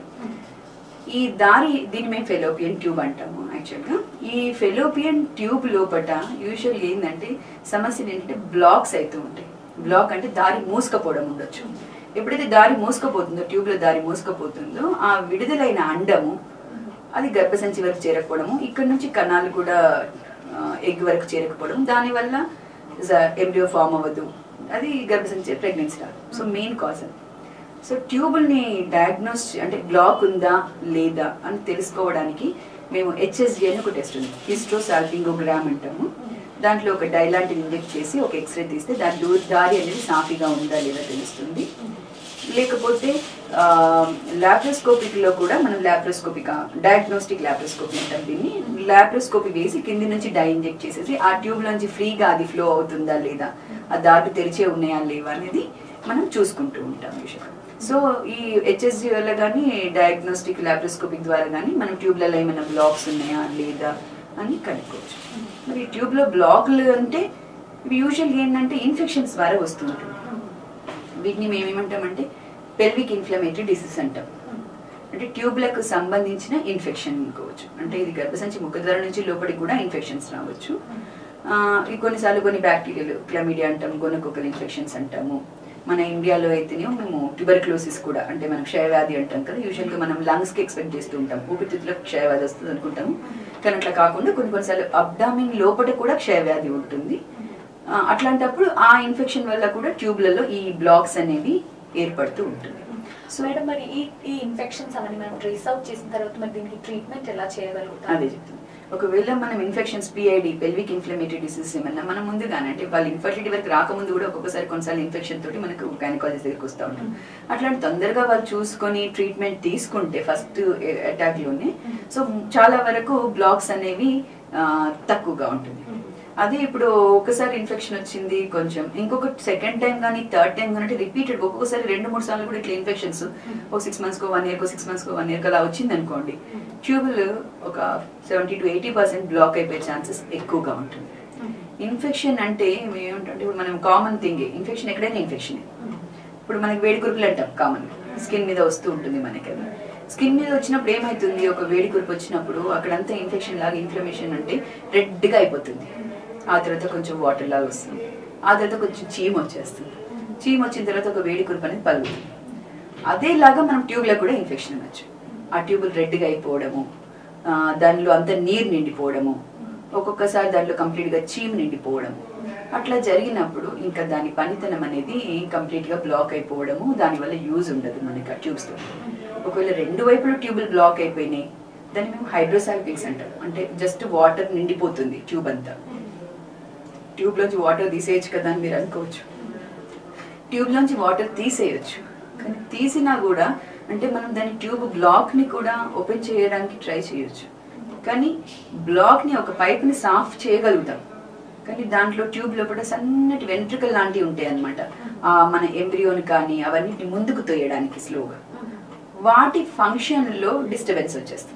ఈ దారి దీన్ని మేము ఫెలోపియన్ ట్యూబ్ అంటాము యాక్చువల్గా ఈ ఫెలోపియన్ ట్యూబ్ లోపట యూజువల్ ఏంటంటే సమస్యలు ఏంటంటే బ్లాక్స్ అవుతూ ఉంటాయి బ్లాక్ అంటే దారి మూసుకపోవడం ఉండొచ్చు ఎప్పుడైతే దారి మూసుకపోతుందో ట్యూబ్ లో దారి మూసుకపోతుందో ఆ విడుదలైన అండము అది గర్భసంచి వరకు చేరకపోవడము ఇక్కడ నుంచి కణాలు కూడా ఎగ్ వరకు చేరకపోవడం దానివల్ల ఎంబ్రియో ఫామ్ అవ్వదు అది గర్భసంచి ప్రెగ్నెన్సీ రాదు సో మెయిన్ కాజ్ అది సో ట్యూబుల్ని డయాగ్నోస్ అంటే బ్లాక్ ఉందా లేదా అని తెలుసుకోవడానికి మేము హెచ్ఎస్జి అని ఒక టెస్ట్ ఉంది హిస్ట్రో సాల్పింగోగ్రామ్ అంటాము దాంట్లో ఒక డై లాంటిది ఇంజెక్ట్ చేసి ఒక ఎక్స్రే తీస్తే దాని దూ దారి అనేది సాఫీగా ఉందా లేదా తెలుస్తుంది లేకపోతే లాప్రోస్కోపిక్ లో కూడా మనం లాప్రోస్కోపిక్ డయాగ్నోస్టిక్ లాప్రోస్కోపీ అంటాం దీన్ని లాప్రోస్కోపీ వేసి కింది నుంచి డై ఇంజెక్ట్ చేసేసి ఆ ట్యూబ్ నుంచి ఫ్రీగా అది ఫ్లో అవుతుందా లేదా ఆ దాటి తెరిచే ఉన్నాయా లేవా అనేది మనం చూసుకుంటూ ఉంటాం యూజువల్గా సో ఈ హెచ్ఎస్జి వల్ల కానీ డయాగ్నోస్టిక్ లాప్రోస్కోపిక్ ద్వారా కానీ మనం ట్యూబ్లలో ఏమైనా బ్లాక్స్ ఉన్నాయా లేదా అని కనుక్కోవచ్చు మరి ట్యూబ్లో బ్లాక్లు అంటే ఇవి యూజువల్గా ఏంటంటే ఇన్ఫెక్షన్స్ ద్వారా వస్తూ ఉంటుంది వీటిని మేము ఏమంటామంటే పెల్విక్ ఇన్ఫ్లమేటరీ డిసీజ్ అంటాం అంటే ట్యూబ్లకు సంబంధించిన ఇన్ఫెక్షన్ అనుకోవచ్చు అంటే ఇది గర్భసంచి ముఖద్వార నుంచి లోపలికి కూడా ఇన్ఫెక్షన్స్ రావచ్చు ఆ, ఈ కొన్నిసార్లు కొన్ని బ్యాక్టీరియాలు క్లమిడియా అంటాం గొనకొకల్ ఇన్ఫెక్షన్స్ అంటాము మన ఇండియాలో అయితేనే మేము ట్యూబర్క్లోసిస్ కూడా అంటే మనం క్షయవ్యాధి అంటాం కదా యూజువల్గా మనం లంగ్స్కి ఎక్స్పెక్ట్ చేస్తూ ఉంటాం ఊపిరితిత్తులకు క్షయవ్యాధి వస్తుంది అనుకుంటాము కానీ అట్లా కాకుండా కొన్ని కొన్నిసార్లు అబ్డామిన్ లోపల కూడా క్షయవ్యాధి ఉంటుంది ఆ, అట్లాంటప్పుడు ఆ ఇన్ఫెక్షన్ వల్ల కూడా ట్యూబ్లలో ఈ బ్లాక్స్ అనేవి ఏర్పడుతూ ఉంటుంది సో మేడం మరి ఈ ఈ ఇన్ఫెక్షన్స్ అవన్నీ మనం ట్రేస్ అవుట్ చేసిన తర్వాత మరి దీనికి ట్రీట్మెంట్ ఎలా చేయగలుగుతాం అదే చెప్తుంది ఒకవేళ మనం infections PID pelvic inflammatory disease ఏమన్నా మనం ముందుగానే అంటే వాళ్ళు ఇన్ఫర్టిలిటీ వరకు రాకముందు కూడా ఒక్కొక్కసారి కొన్నిసార్లు ఇన్ఫెక్షన్ తోటి మనకు గైనకాలజిస్ట్ దగ్గరికి వస్తూ ఉంటాం అట్లాంటి తొందరగా వాళ్ళు చూసుకొని ట్రీట్మెంట్ తీసుకుంటే ఫస్ట్ అటాక్ లోనే సో చాలా వరకు బ్లాక్స్ అనేవి ఆ, తక్కువగా ఉంటుంది అదే ఇప్పుడు ఒకసారి ఇన్ఫెక్షన్ వచ్చింది కొంచెం ఇంకొక సెకండ్ టైం కానీ థర్డ్ టైం కానీ రిపీటెడ్ ఒక్కొక్కసారి రెండు మూడు సార్లు కూడా ఇట్లా ఇన్ఫెక్షన్స్ ఒక సిక్స్ మంత్స్ కో వన్ ఇయర్ కో సిక్స్ మంత్స్ కో వన్ ఇయర్ అలా వచ్చింది అనుకోండి ట్యూబుల్ ఒక seventy to eighty percent block అయిపోయే ఛాన్సెస్ ఎక్కువగా ఉంటుంది ఇన్ఫెక్షన్ అంటే ఏమిటంటే ఇప్పుడు మనం కామన్ థింగ్ ఇన్ఫెక్షన్ ఎక్కడైనా ఇన్ఫెక్షన్ ఇప్పుడు మనకి వేడి కురుపులు అంటాం కామన్ స్కిన్ మీద వస్తూ ఉంటుంది మనకి అది స్కిన్ మీద వచ్చినప్పుడు ఏమవుతుంది ఒక వేడి కురుపు వచ్చినప్పుడు అక్కడంతా ఇన్ఫెక్షన్ లాగా ఇన్ఫ్లమేషన్ అంటే రెడ్గా అయిపోతుంది ఆ తర్వాత కొంచెం వాటర్ లాగా వస్తుంది ఆ తర్వాత కొంచెం చీమ్ వచ్చేస్తుంది చీమ్ వచ్చిన తర్వాత ఒక వేడి కురుపు అనేది పలుగుతుంది అదేలాగా మనం ట్యూబ్లో కూడా ఇన్ఫెక్షన్ అవ్వచ్చు ఆ ట్యూబులు రెడ్గా అయిపోవడము ఆ, దానిలో అంత నీరు నిండిపోవడము ఒక్కొక్కసారి దాంట్లో కంప్లీట్గా చీమ్ నిండిపోవడము అట్లా జరిగినప్పుడు ఇంకా దాని పనితనం అనేది కంప్లీట్గా బ్లాక్ అయిపోవడము దానివల్ల యూజ్ ఉండదు మనకి ఆ ట్యూబ్స్తో ఒకవేళ రెండు వైపులు ట్యూబులు బ్లాక్ అయిపోయినాయి దాన్ని మేము హైడ్రోసాల్పిక్స్ అంటాం అంటే జస్ట్ వాటర్ నిండిపోతుంది ట్యూబ్ అంతా ట్యూబ్లోంచి వాటర్ తీసేయచ్చు కదా అని మీరు అనుకోవచ్చు ట్యూబ్లోంచి వాటర్ తీసేయచ్చు కానీ తీసినా కూడా అంటే మనం దాని ట్యూబ్ బ్లాక్ని కూడా ఓపెన్ చేయడానికి ట్రై చేయొచ్చు కానీ బ్లాక్ని ఒక పైప్ని సాఫ్ చేయగలుగుతాం కానీ దాంట్లో ట్యూబ్ లోపల సన్నటి వెంట్రుకలు లాంటివి ఉంటాయి అనమాట మన ఎంబ్రియోని కానీ అవన్నీ ముందుకు తోయడానికి స్లోగా వాటి ఫంక్షన్లో డిస్టర్బెన్స్ వచ్చేస్తుంది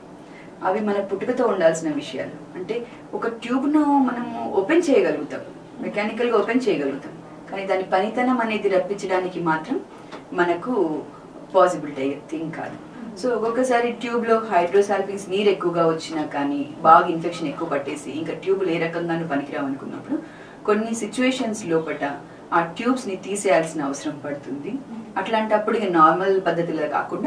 అవి మన పుట్టుకతో ఉండాల్సిన విషయాలు అంటే ఒక ట్యూబ్ను మనము ఓపెన్ చేయగలుగుతాం మెకానికల్గా ఓపెన్ చేయగలుగుతాం కానీ దాని పనితనం అనేది రప్పించడానికి మాత్రం మనకు పాసిబిలిటీ అయ్యే థింగ్ కాదు సో ఒక్కొక్కసారి ట్యూబ్లో హైడ్రోసాల్ఫిన్స్ నీరు ఎక్కువగా వచ్చినా కానీ బాగా ఇన్ఫెక్షన్ ఎక్కువ పట్టేసి ఇంకా ట్యూబ్లు ఏ రకంగానూ పనికిరావు అనుకున్నప్పుడు కొన్ని సిచ్యువేషన్స్ లోపట ఆ ట్యూబ్స్ని తీసేయాల్సిన అవసరం పడుతుంది అట్లాంటప్పుడు ఇక నార్మల్ పద్ధతిలో కాకుండా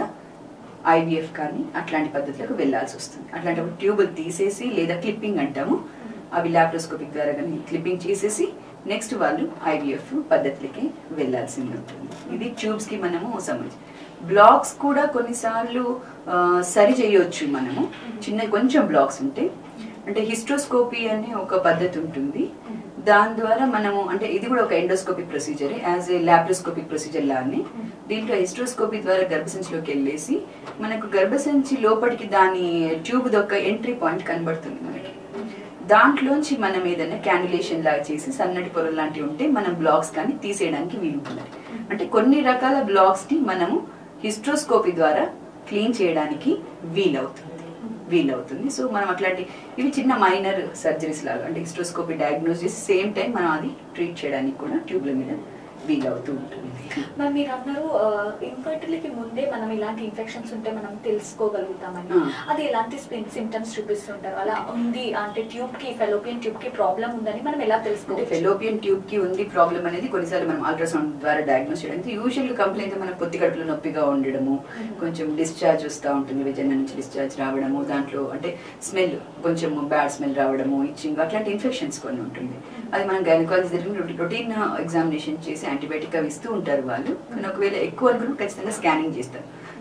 ఐవీఎఫ్ కానీ అట్లాంటి పద్ధతులకు వెళ్ళాల్సి వస్తుంది అట్లాంటప్పుడు ట్యూబులు తీసేసి లేదా క్లిప్పింగ్ అంటాము అవి లాప్రోస్కోపిక్ ద్వారా కానీ క్లిప్పింగ్ చేసేసి నెక్స్ట్ వాళ్ళు ఐవీఎఫ్ పద్ధతులకి వెళ్ళాల్సింది ఉంటుంది ఇది ట్యూబ్స్ కి మనము సంబంధించి బ్లాక్స్ కూడా కొన్నిసార్లు ఆ, సరి చేయొచ్చు మనము చిన్న కొంచెం బ్లాక్స్ ఉంటాయి అంటే హిస్ట్రోస్కోపీ అనే ఒక పద్ధతి ఉంటుంది దాని ద్వారా మనము అంటే ఇది కూడా ఒక endoscopic procedure as a laparoscopic procedure లానే దీంట్లో హిస్ట్రోస్కోపీ ద్వారా గర్భసంచిలోకి వెళ్ళేసి మనకు గర్భసంచి లోపలికి దాని ట్యూబ్ దొక్క ఎంట్రీ పాయింట్ కనబడుతుంది మనకి దాంట్లోంచి మనం ఏదైనా క్యాన్యులేషన్ లాగా చేసి సన్నటి పొరలు లాంటివి ఉంటే మనం బ్లాక్స్ కానీ తీసేయడానికి వీలుంటుంది అంటే కొన్ని రకాల బ్లాక్స్ ని మనము హిస్ట్రోస్కోపీ ద్వారా క్లీన్ చేయడానికి వీలవుతుంది వీలవుతుంది సో మనం అట్లాంటి ఇవి చిన్న మైనర్ సర్జరీస్ లాగా అంటే హిస్ట్రోస్కోపీ డయాగ్నోస్ చేసి సేమ్ టైం మనం అది ట్రీట్ చేయడానికి కూడా ట్యూబ్ల మీద వీలవుతూ ఉంటుంది మరి మీరు అన్నారు ఇన్ఫర్టిలిటీకి ముందే మనం ఇలాంటి ఇన్ఫెక్షన్స్ ఉంటే మనం తెలుసుకోగలుగుతామని ఆ. అది ఎలాంటి సిమ్టమ్స్ చూపిస్తుంటారు అలా ఉంది అంటే ట్యూబ్ కి ఫెలోపియన్ ట్యూబ్ కి ప్రాబ్లం ఉందని మనం ఎలా అంటే తెలుసుకోవచ్చు ఫెలోపియన్ ట్యూబ్ కి ఉంది ప్రాబ్లం అనేది కొన్నిసార్లు మనం అల్ట్రాసౌండ్ ద్వారా డయాగ్నోస్ చేయడానికి యూజువల్ కంప్లైంట్ మన పొత్తి కడుపులో నొప్పిగా ఉండడము కొంచెం డిశ్చార్జ్ వస్తూ ఉంటుంది విజయన నుంచి డిశ్చార్జ్ రావడము దాంట్లో అంటే స్మెల్ కొంచెం బ్యాడ్ స్మెల్ రావడము ఇచ్చింగ్ అట్లాంటి ఇన్ఫెక్షన్స్ కొన్ని ఉంటుంది అది మనం గైనకాలజీ దగ్గర రొటీన్ ఎగ్జామినేషన్ చేసి యాంటీబయాటిక్ అవి ఇస్తూ ఉంటారు వాళ్ళు కానీ ఒకవేళ ఎక్కువ అనుకుని ఖచ్చితంగా స్కానింగ్ చేస్తారు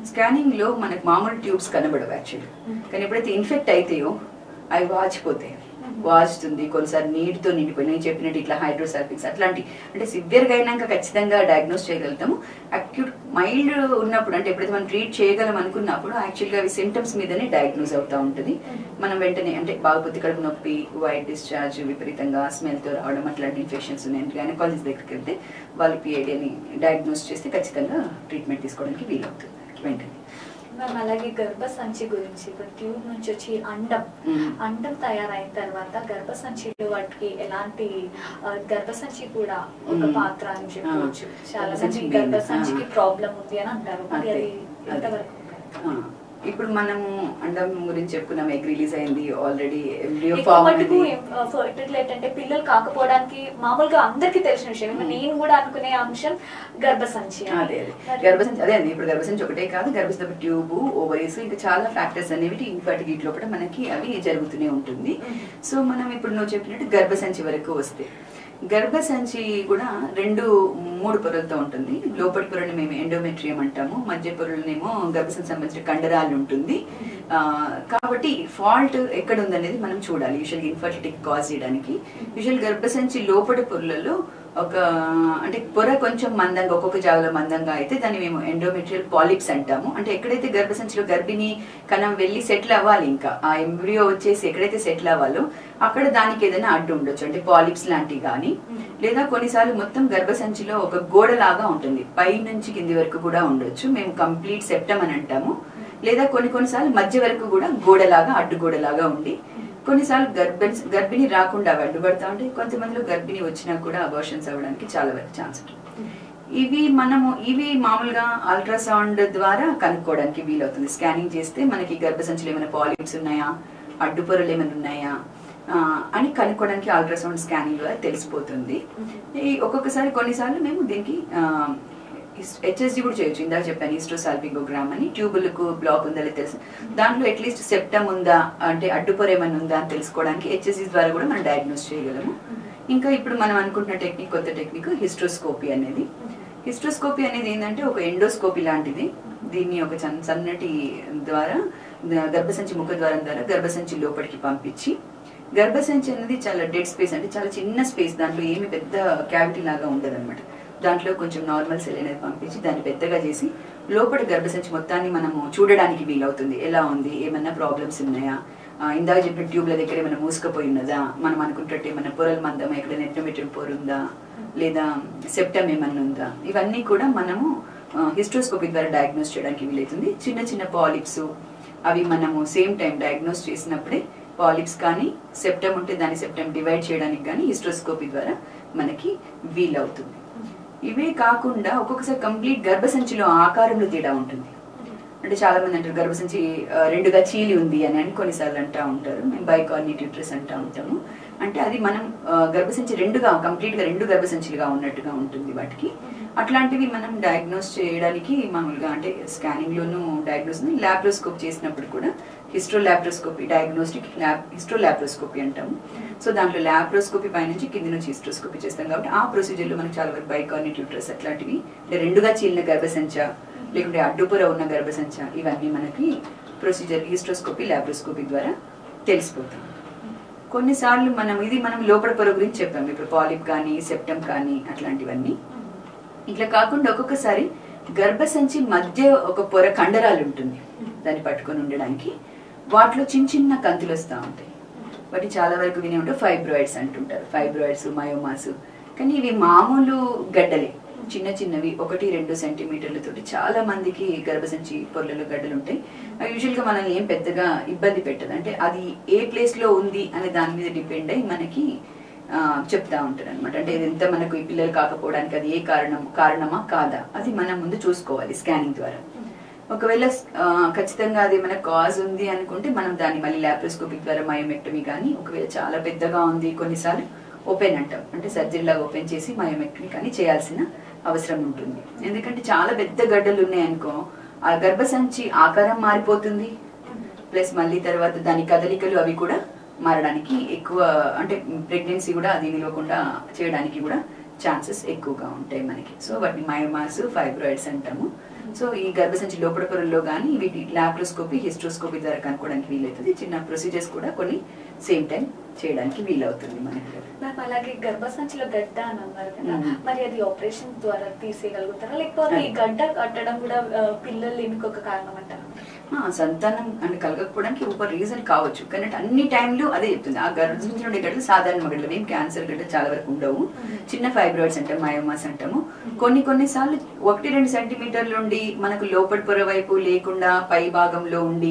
స్కానింగ్ లో మనకు మామూలు ట్యూబ్స్ కనబడవు యాక్చువల్లీ కానీ ఎప్పుడైతే ఇన్ఫెక్ట్ అయితాయో అవి వాచిపోతాయి వాచుతుంది కొన్నిసార్లు నీటితో నిండిపోయి నేను చెప్పినట్టు ఇట్లా హైడ్రోసాల్ఫిక్స్ అట్లాంటి అంటే సివియర్గా అయినాక ఖచ్చితంగా డయాగ్నోస్ చేయగలుగుతాము అక్యూట్ మైల్డ్ ఉన్నప్పుడు అంటే ఎప్పుడైతే మనం ట్రీట్ చేయగలం అనుకున్నప్పుడు యాక్చువల్గా అవి సిమ్టమ్స్ మీదనే డయాగ్నోస్ అవుతా ఉంటుంది మనం వెంటనే అంటే బాగా పొత్తి కడుపు నొప్పి వైట్ డిశ్చార్జ్ విపరీతంగా స్మెల్తో రావడం అట్లాంటి ఇన్ఫెక్షన్స్ ఉన్నాయి గైనకాలజిస్ట్ దగ్గరికి వెళ్తే వాళ్ళు పిఐడి అని డయాగ్నోస్ చేస్తే ఖచ్చితంగా ట్రీట్మెంట్ తీసుకోవడానికి వీలవుతుంది వెంటనే మ్యామ్ అలాగే గర్భసంచి గురించి ఇప్పుడు ట్యూబ్ నుంచి వచ్చి అండం మ్మ్. అండం తయారైన తర్వాత గర్భసంచిలో వాటికి ఎలాంటి ఆ, గర్భసంచి కూడా ఒక మ్మ్. పాత్ర అని చెప్పవచ్చు ఆ, చాలా గర్భసంచి మంది main. గర్భసంచికి ఆ. ప్రాబ్లం ఉంది అని అంటారు మరి అదే, అది అదే. ఎంతవరకు ఆ, ఇప్పుడు మనము అండం గురించి చెప్పుకున్నాం ఎగ్ రిలీజ్ అయింది ఆల్రెడీ ఎంబ్రియో ఎక్కువ ఫామ్ మటుకు అయింది ఫర్టిలైట్ ఏంటంటే పిల్లలు కాకపోవడానికి మామూలుగా అందరికీ తెలిసిన విషయం మ్మ్. నేను కూడా అనుకునే అంశం గర్భసంచి అని. అదే అదే మరి- గర్భసంచి అదే అండి ఇప్పుడు గర్భసంచి ఒకటే కాదు గర్భసంచి ట్యూబ్ ఓవరీస్ ఇంకా చాలా ఫ్యాక్టర్స్ అనేవి ఇన్ఫర్టిలిటీ లోపల మనకి అవి జరుగుతూనే ఉంటుంది మ్మ్. సో మనం ఇప్పుడు నువ్వు చెప్పినట్టు గర్భసంచి వరకు వస్తే గర్భసంచి కూడా రెండు మూడు పొరలతో ఉంటుంది లోపటి పొరని మేము ఎండోమెట్రియం అంటాము మధ్య పొరలనేమో గర్భసంచి సంబంధించిన కండరాలు ఉంటుంది ఆ, కాబట్టి ఫాల్ట్ ఎక్కడ ఉందనేది మనం చూడాలి యూజువల్ ఇన్ఫర్టిలిటీకి కాజ్ చేయడానికి యూజువల్ గర్భసంచి లోపటి పొరలలో ఒక అంటే పొర కొంచెం మందంగా ఒక్కొక్క జాగలో మందంగా అయితే దాన్ని మేము ఎండోమెట్రియల్ పాలిప్స్ అంటాము అంటే ఎక్కడైతే గర్భసంచిలో గర్భిణి కణం వెళ్ళి సెటిల్ అవ్వాలి ఇంకా ఆ ఎంబ్రియో వచ్చేసి ఎక్కడైతే సెటిల్ అవ్వాలో అక్కడ దానికి ఏదైనా అడ్డు ఉండొచ్చు అంటే పాలిప్స్ లాంటివి కానీ లేదా కొన్నిసార్లు మొత్తం గర్భసంచిలో ఒక గోడ లాగా ఉంటుంది పై నుంచి కింది వరకు కూడా ఉండొచ్చు మేము కంప్లీట్ సెప్టమ్ అని అంటాము లేదా కొన్ని కొన్నిసార్లు మధ్య వరకు కూడా గోడలాగా అడ్డు గోడలాగా ఉండి కొన్నిసార్లు గర్భ గర్భిణి రాకుండా అవి అడ్డుపడతా ఉంటాయి కొంతమందిలో గర్భిణి వచ్చినా కూడా అబార్షన్స్ అవ్వడానికి చాలా వరకు ఛాన్స్ ఉంటుంది ఇవి మనము ఇవి మామూలుగా అల్ట్రాసౌండ్ ద్వారా కనుక్కోవడానికి వీలవుతుంది స్కానింగ్ చేస్తే మనకి గర్భసంచులు ఏమైనా పాలిప్స్ ఉన్నాయా అడ్డుపొరలు ఏమైనా ఉన్నాయా ఆ, అని కనుక్కోవడానికి అల్ట్రాసౌండ్ స్కానింగ్ ద్వారా తెలిసిపోతుంది ఈ ఒక్కొక్కసారి కొన్నిసార్లు మేము దీనికి హెచ్ఎస్డి కూడా చేయొచ్చు ఇందాక చెప్పాను ఈస్ట్రోసాల్పింగోగ్రామ్ అని ట్యూబులకు బ్లాక్ ఉందా లేదా తెలుసు దాంట్లో అట్లీస్ట్ సెప్టమ్ ఉందా అంటే అడ్డుపొర ఏమైనా ఉందా అని తెలుసుకోవడానికి హెచ్ఎస్సి ద్వారా కూడా మనం డయాగ్నోస్ చేయగలము ఇంకా ఇప్పుడు మనం అనుకుంటున్న టెక్నిక్ కొత్త టెక్నిక్ హిస్ట్రోస్కోపీ అనేది హిస్ట్రోస్కోపీ అనేది ఏంటంటే ఒక ఎండోస్కోపీ లాంటిది దీన్ని ఒక చన్- సన్నటి ద్వారా ద- గర్భసంచి ముఖ ద్వారం ద్వారా గర్భసంచి లోపలికి పంపించి గర్భసంచి అనేది చాలా డెడ్ స్పేస్ అంటే చాలా చిన్న స్పేస్ దాంట్లో ఏమి పెద్ద క్యావిటీ లాగా ఉండదు దాంట్లో కొంచెం నార్మల్ సెల్ అనేది పంపించి దాన్ని పెద్దగా చేసి లోపల గర్భసంచి మొత్తాన్ని మనము చూడడానికి వీలవుతుంది ఎలా ఉంది ఏమన్నా ప్రాబ్లమ్స్ ఉన్నాయా ఆ, ఇందాక చెప్పిన ట్యూబ్ల దగ్గర ఏమైనా మూసుకుపోయి ఉన్నదా మనం అనుకుంటే ఏమైనా పొరల మందం ఎక్కడ నెట్రోమీటర్ పొర ఉందా లేదా సెప్టమ్ ఏమన్నా ఉందా ఇవన్నీ కూడా మనము హిస్ట్రోస్కోపీ ద్వారా డయాగ్నోస్ చేయడానికి వీలవుతుంది చిన్న చిన్న పాలిప్స్ అవి మనము సేమ్ టైం డయాగ్నోస్ చేసినప్పుడే పాలిప్స్ కానీ సెప్టమ్ ఉంటే దాన్ని సెప్టమ్ డివైడ్ చేయడానికి కానీ హిస్ట్రోస్కోపీ ద్వారా మనకి వీలవుతుంది ఇవే కాకుండా ఒక్కొక్కసారి కంప్లీట్ గర్భసంచిలో ఆకారంలో తేడా ఉంటుంది అంటే చాలా మంది అంటారు గర్భసంచి ఆ, రెండుగా చీలి ఉంది అని అని కొన్నిసార్లు అంటా ఉంటారు మేము బైకార్నిట్ యూట్రస్ అంటా ఉంటాము అంటే అది మనం ఆ, గర్భసంచి రెండుగా కంప్లీట్ గా రెండు గర్భసంచులుగా ఉన్నట్టుగా ఉంటుంది వాటికి అట్లాంటివి మనం డయాగ్నోస్ చేయడానికి మామూలుగా అంటే స్కానింగ్ లోను డయాగ్నోస్ ల్యాప్రోస్కోప్ చేసినప్పుడు కూడా hystero laparoscopy diagnostic lab hystero laparoscopy అంటాము సో దాంట్లో ల్యాప్రోస్కోపీ పై నుంచి కింది నుంచి హిస్ట్రోస్కోపీ చేస్తాం కాబట్టి ఆ ప్రొసీజర్ లో మనకి చాలా వరకు బైకార్నిట్ యూట్రస్ అట్లాంటివి అంటే రెండుగా చీలిన గర్భసంచ లేకుంటే అడ్డుపొర ఉన్న గర్భసంచ ఇవన్నీ మనకి ప్రొసీజర్ హిస్ట్రోస్కోపీ ల్యాప్రోస్కోపీ ద్వారా తెలిసిపోతాం కొన్నిసార్లు మనం ఇది మనం లోపల పొర గురించి చెప్పాము ఇప్పుడు పాలిప్ కానీ సెప్టమ్ కానీ అట్లాంటివన్నీ ఇట్లా కాకుండా ఒక్కొక్కసారి గర్భసంచి మధ్య ఒక పొర కండరాలు ఉంటుంది దాన్ని పట్టుకొని ఉండడానికి వాటిలో చిన్న చిన్న కంతులు వస్తూ ఉంటాయి వాటి చాలా వరకు వినే ఉంటే ఫైబ్రాయిడ్స్ అంటుంటారు ఫైబ్రాయిడ్స్ మయోమాస్ కానీ ఇవి మామూలు గడ్డలే చిన్న చిన్నవి ఒకటి రెండు సెంటీమీటర్లతోటి చాలా మందికి గర్భసంచి పొరలలో గడ్డలు ఉంటాయి అవి యూజువల్గా మనల్ని ఏం పెద్దగా ఇబ్బంది పెట్టదు అంటే అది ఏ ప్లేస్ లో ఉంది అనే దాని మీద డిపెండ్ అయ్యి మనకి ఆ, చెప్తా ఉంటారు అనమాట అంటే ఇది ఎంత మనకు ఈ పిల్లలు కాకపోవడానికి అది ఏ కారణం కారణమా కాదా అది మనం ముందు చూసుకోవాలి స్కానింగ్ ద్వారా ఒకవేళ ఆ, ఖచ్చితంగా అది మన కాజ్ ఉంది అనుకుంటే మనం దాన్ని మళ్ళీ ల్యాప్రోస్కోపిక్ ద్వారా మయోమెక్టమీ కానీ ఒకవేళ చాలా పెద్దగా ఉంది కొన్నిసార్లు ఓపెన్ అంటాం అంటే సర్జరీ లాగా ఓపెన్ చేసి మయోమెక్టమీ కానీ చేయాల్సిన అవసరం ఉంటుంది ఎందుకంటే చాలా పెద్ద గడ్డలు ఉన్నాయనుకో ఆ గర్భసంచి ఆకారం మారిపోతుంది ప్లస్ మళ్ళీ తర్వాత దాని కదలికలు అవి కూడా మారడానికి ఎక్కువ అంటే ప్రెగ్నెన్సీ కూడా అది నిలవకుండా చేయడానికి కూడా ఛాన్సెస్ ఎక్కువగా ఉంటాయి మనకి సో వాటిని మయోమాస్ ఫైబ్రాయిడ్స్ అంటాము సో ఈ గర్భసంచి లోపల పొరల్లో కానీ వీటి లాప్రోస్కోపీ హిస్ట్రోస్కోపీ ద్వారా కనుక్కోవడానికి వీలవుతుంది చిన్న ప్రొసీజర్స్ కూడా కొన్ని సేమ్ టైం చేయడానికి వీలవుతుంది మనకి మ్యామ్ అలాగే గర్భసంచిలో గడ్డ అని అన్నారు కదా మ్మ్. మరి అది ఆపరేషన్ ద్వారా తీసేయగలుగుతారా లేకపోతే ఈ గడ్డ కట్టడం కూడా ఆ, పిల్లలు లేనికి ఒక కారణం అంటారా ఆ, సంతానం అంటే కలగకపోవడానికి ఒక రీజన్ కావచ్చు కానీ అంటే అన్ని టైంలో అదే చెప్తుంది ఆ గర్భసంచి ఉండే గడ్డలు సాధారణ గడ్డలు ఏం క్యాన్సర్ గడ్డ చాలా వరకు ఉండవు చిన్న ఫైబ్రాయిడ్స్ అంటాం మయోమాస్ అంటాము కొన్ని కొన్నిసార్లు ఒకటి రెండు సెంటీమీటర్లు ఉండి మనకు లోపటి పొర వైపు లేకుండా పై భాగంలో ఉండి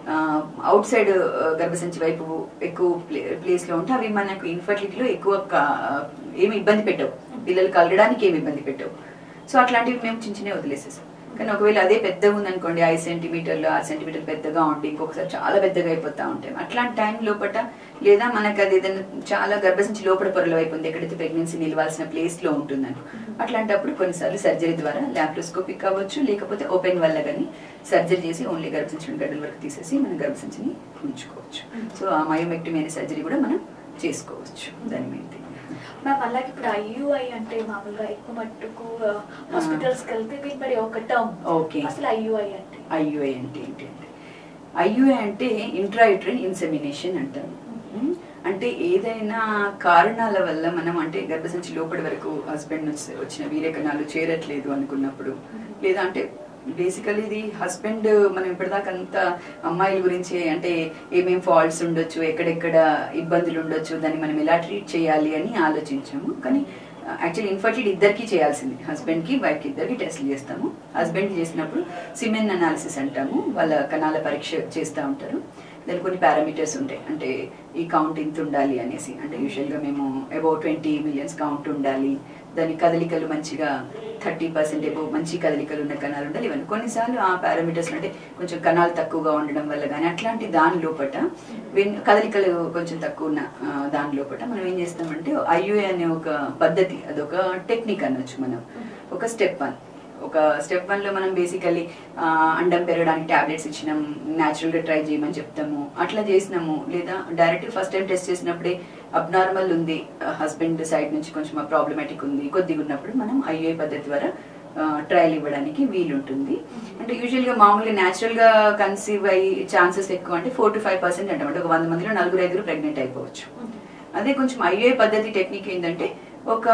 అవుట్ సైడ్ గర్భసంచి వైపు ఎక్కువ ప్లేస్ లో ఉంటే అవి మనకు ఇన్ఫర్టిలిటీలో ఎక్కువ కా- ఏమి ఇబ్బంది పెట్టవు పిల్లలు కలగడానికి ఏమి ఇబ్బంది పెట్టవు సో అట్లాంటివి మేము చిన్న చిన్నవి వదిలేసేసాం కానీ ఒకవేళ అదే పెద్దగా ఉందనుకోండి ఐదు సెంటీమీటర్లు ఆరు సెంటీమీటర్లు పెద్దగా ఉండి ఇంకొకసారి చాలా పెద్దగా అయిపోతా ఉంటాయి అట్లాంటి టైం లోపట లేదా మనకు అది ఏదైనా చాలా గర్భసంచి లోపల పొరల వైపు ఉంది ఎక్కడైతే ప్రెగ్నెన్సీ నిలవాల్సిన ప్లేస్ లో ఉంటుందని అట్లాంటప్పుడు కొన్నిసార్లు సర్జరీ ద్వారా ల్యాప్రోస్కోపిక్ కావచ్చు లేకపోతే ఓపెన్ వల్ల కానీ సర్జరీ చేసి ఓన్లీ గర్భసంచి గడ్డల వరకు తీసేసి మనం గర్భసంచిని ఉంచుకోవచ్చు సో ఆ మయోమెక్టమీ అనే సర్జరీ కూడా మనం చేసుకోవచ్చు దాని మీద మ్యామ్ అలాగే ఇప్పుడు ఐయుఐ అంటే మామూలుగా ఎక్కువ మట్టుకు హాస్పిటల్స్ కి వెళ్తే వినపడే ఒక టర్మ్ Okay. అసలు ఐయుఐ అంటే ఐయుఐ అంటే ఏంటి అంటే ఐయుఐ అంటే ఇంట్రాయిట్రైన్ ఇన్సెమినేషన్ అంటారు ఉమ్, అంటే ఏదైనా కారణాల వల్ల మనం అంటే గర్భసంచి లోపలి వరకు హస్బెండ్ నుంచి వచ్చిన వీర్యకణాలు చేరట్లేదు అనుకున్నప్పుడు లేదా అంటే బేసికలీ ఇది హస్బెండ్ మనం ఇప్పటిదాకా అంతా అమ్మాయిల గురించి అంటే ఏమేం ఫాల్ట్స్ ఉండొచ్చు ఎక్కడెక్కడ ఇబ్బందులు ఉండొచ్చు దాన్ని మనం ఎలా ట్రీట్ చేయాలి అని ఆలోచించాము కానీ యాక్చువల్లీ ఇన్ఫర్టిలిటీ ఇద్దరికి చేయాల్సింది హస్బెండ్ కి వైఫ్ కి ఇద్దరికి టెస్ట్లు చేస్తాము హస్బెండ్ చేసినప్పుడు సిమెన్ అనాలిసిస్ అంటాము వాళ్ళ కణాల పరీక్ష చేస్తూ ఉంటారు దానికి కొన్ని పారామీటర్స్ ఉంటాయి అంటే ఈ కౌంట్ ఇంత ఉండాలి అనేసి అంటే యూజువల్గా మేము అబౌట్ ట్వంటీ మిలియన్స్ కౌంట్ ఉండాలి దాని కదలికలు మంచిగా థర్టీ పర్సెంట్ ఎబో మంచి కదలికలు ఉన్న కణాలు ఉండాలి ఇవన్నీ కొన్నిసార్లు ఆ పారామీటర్స్ అంటే కొంచెం కణాలు తక్కువగా ఉండడం వల్ల కానీ అట్లాంటి దాని లోపట వెన్- కదలికలు కొంచెం తక్కువ ఉన్న ఆ, దాని లోపట మనం ఏం చేస్తామంటే ఐయుఏ అనే ఒక పద్ధతి అదొక టెక్నిక్ అనొచ్చు మనం ఒక స్టెప్ వన్ ఒక స్టెప్ వన్ లో మనం బేసికలీ అండం పెరగడానికి టాబ్లెట్స్ ఇచ్చినాం న్యాచురల్ గా ట్రై చేయమని చెప్తాము అట్లా చేసినాము లేదా డైరెక్ట్ ఫస్ట్ టైం టెస్ట్ చేసినప్పుడే అబ్నార్మల్ ఉంది హస్బెండ్ సైడ్ నుంచి కొంచెం ప్రాబ్లమాటిక్ ఉంది కొద్దిగా ఉన్నప్పుడు మనం ఐఏ పద్ధతి ద్వారా ట్రయల్ ఇవ్వడానికి వీలుంటుంది అంటే యూజువల్ గా మామూలుగా న్యాచురల్ గా కన్సీవ్ అయ్యి ఛాన్సెస్ ఎక్కువ అంటే ఫోర్ టు ఫైవ్ పర్సెంట్ అంటాం అంటే ఒక వంద మందిలో నలుగురు ఐదుగురు ప్రెగ్నెంట్ అయిపోవచ్చు అదే కొంచెం ఐఏ పద్ధతి టెక్నిక్ ఏంటంటే ఒక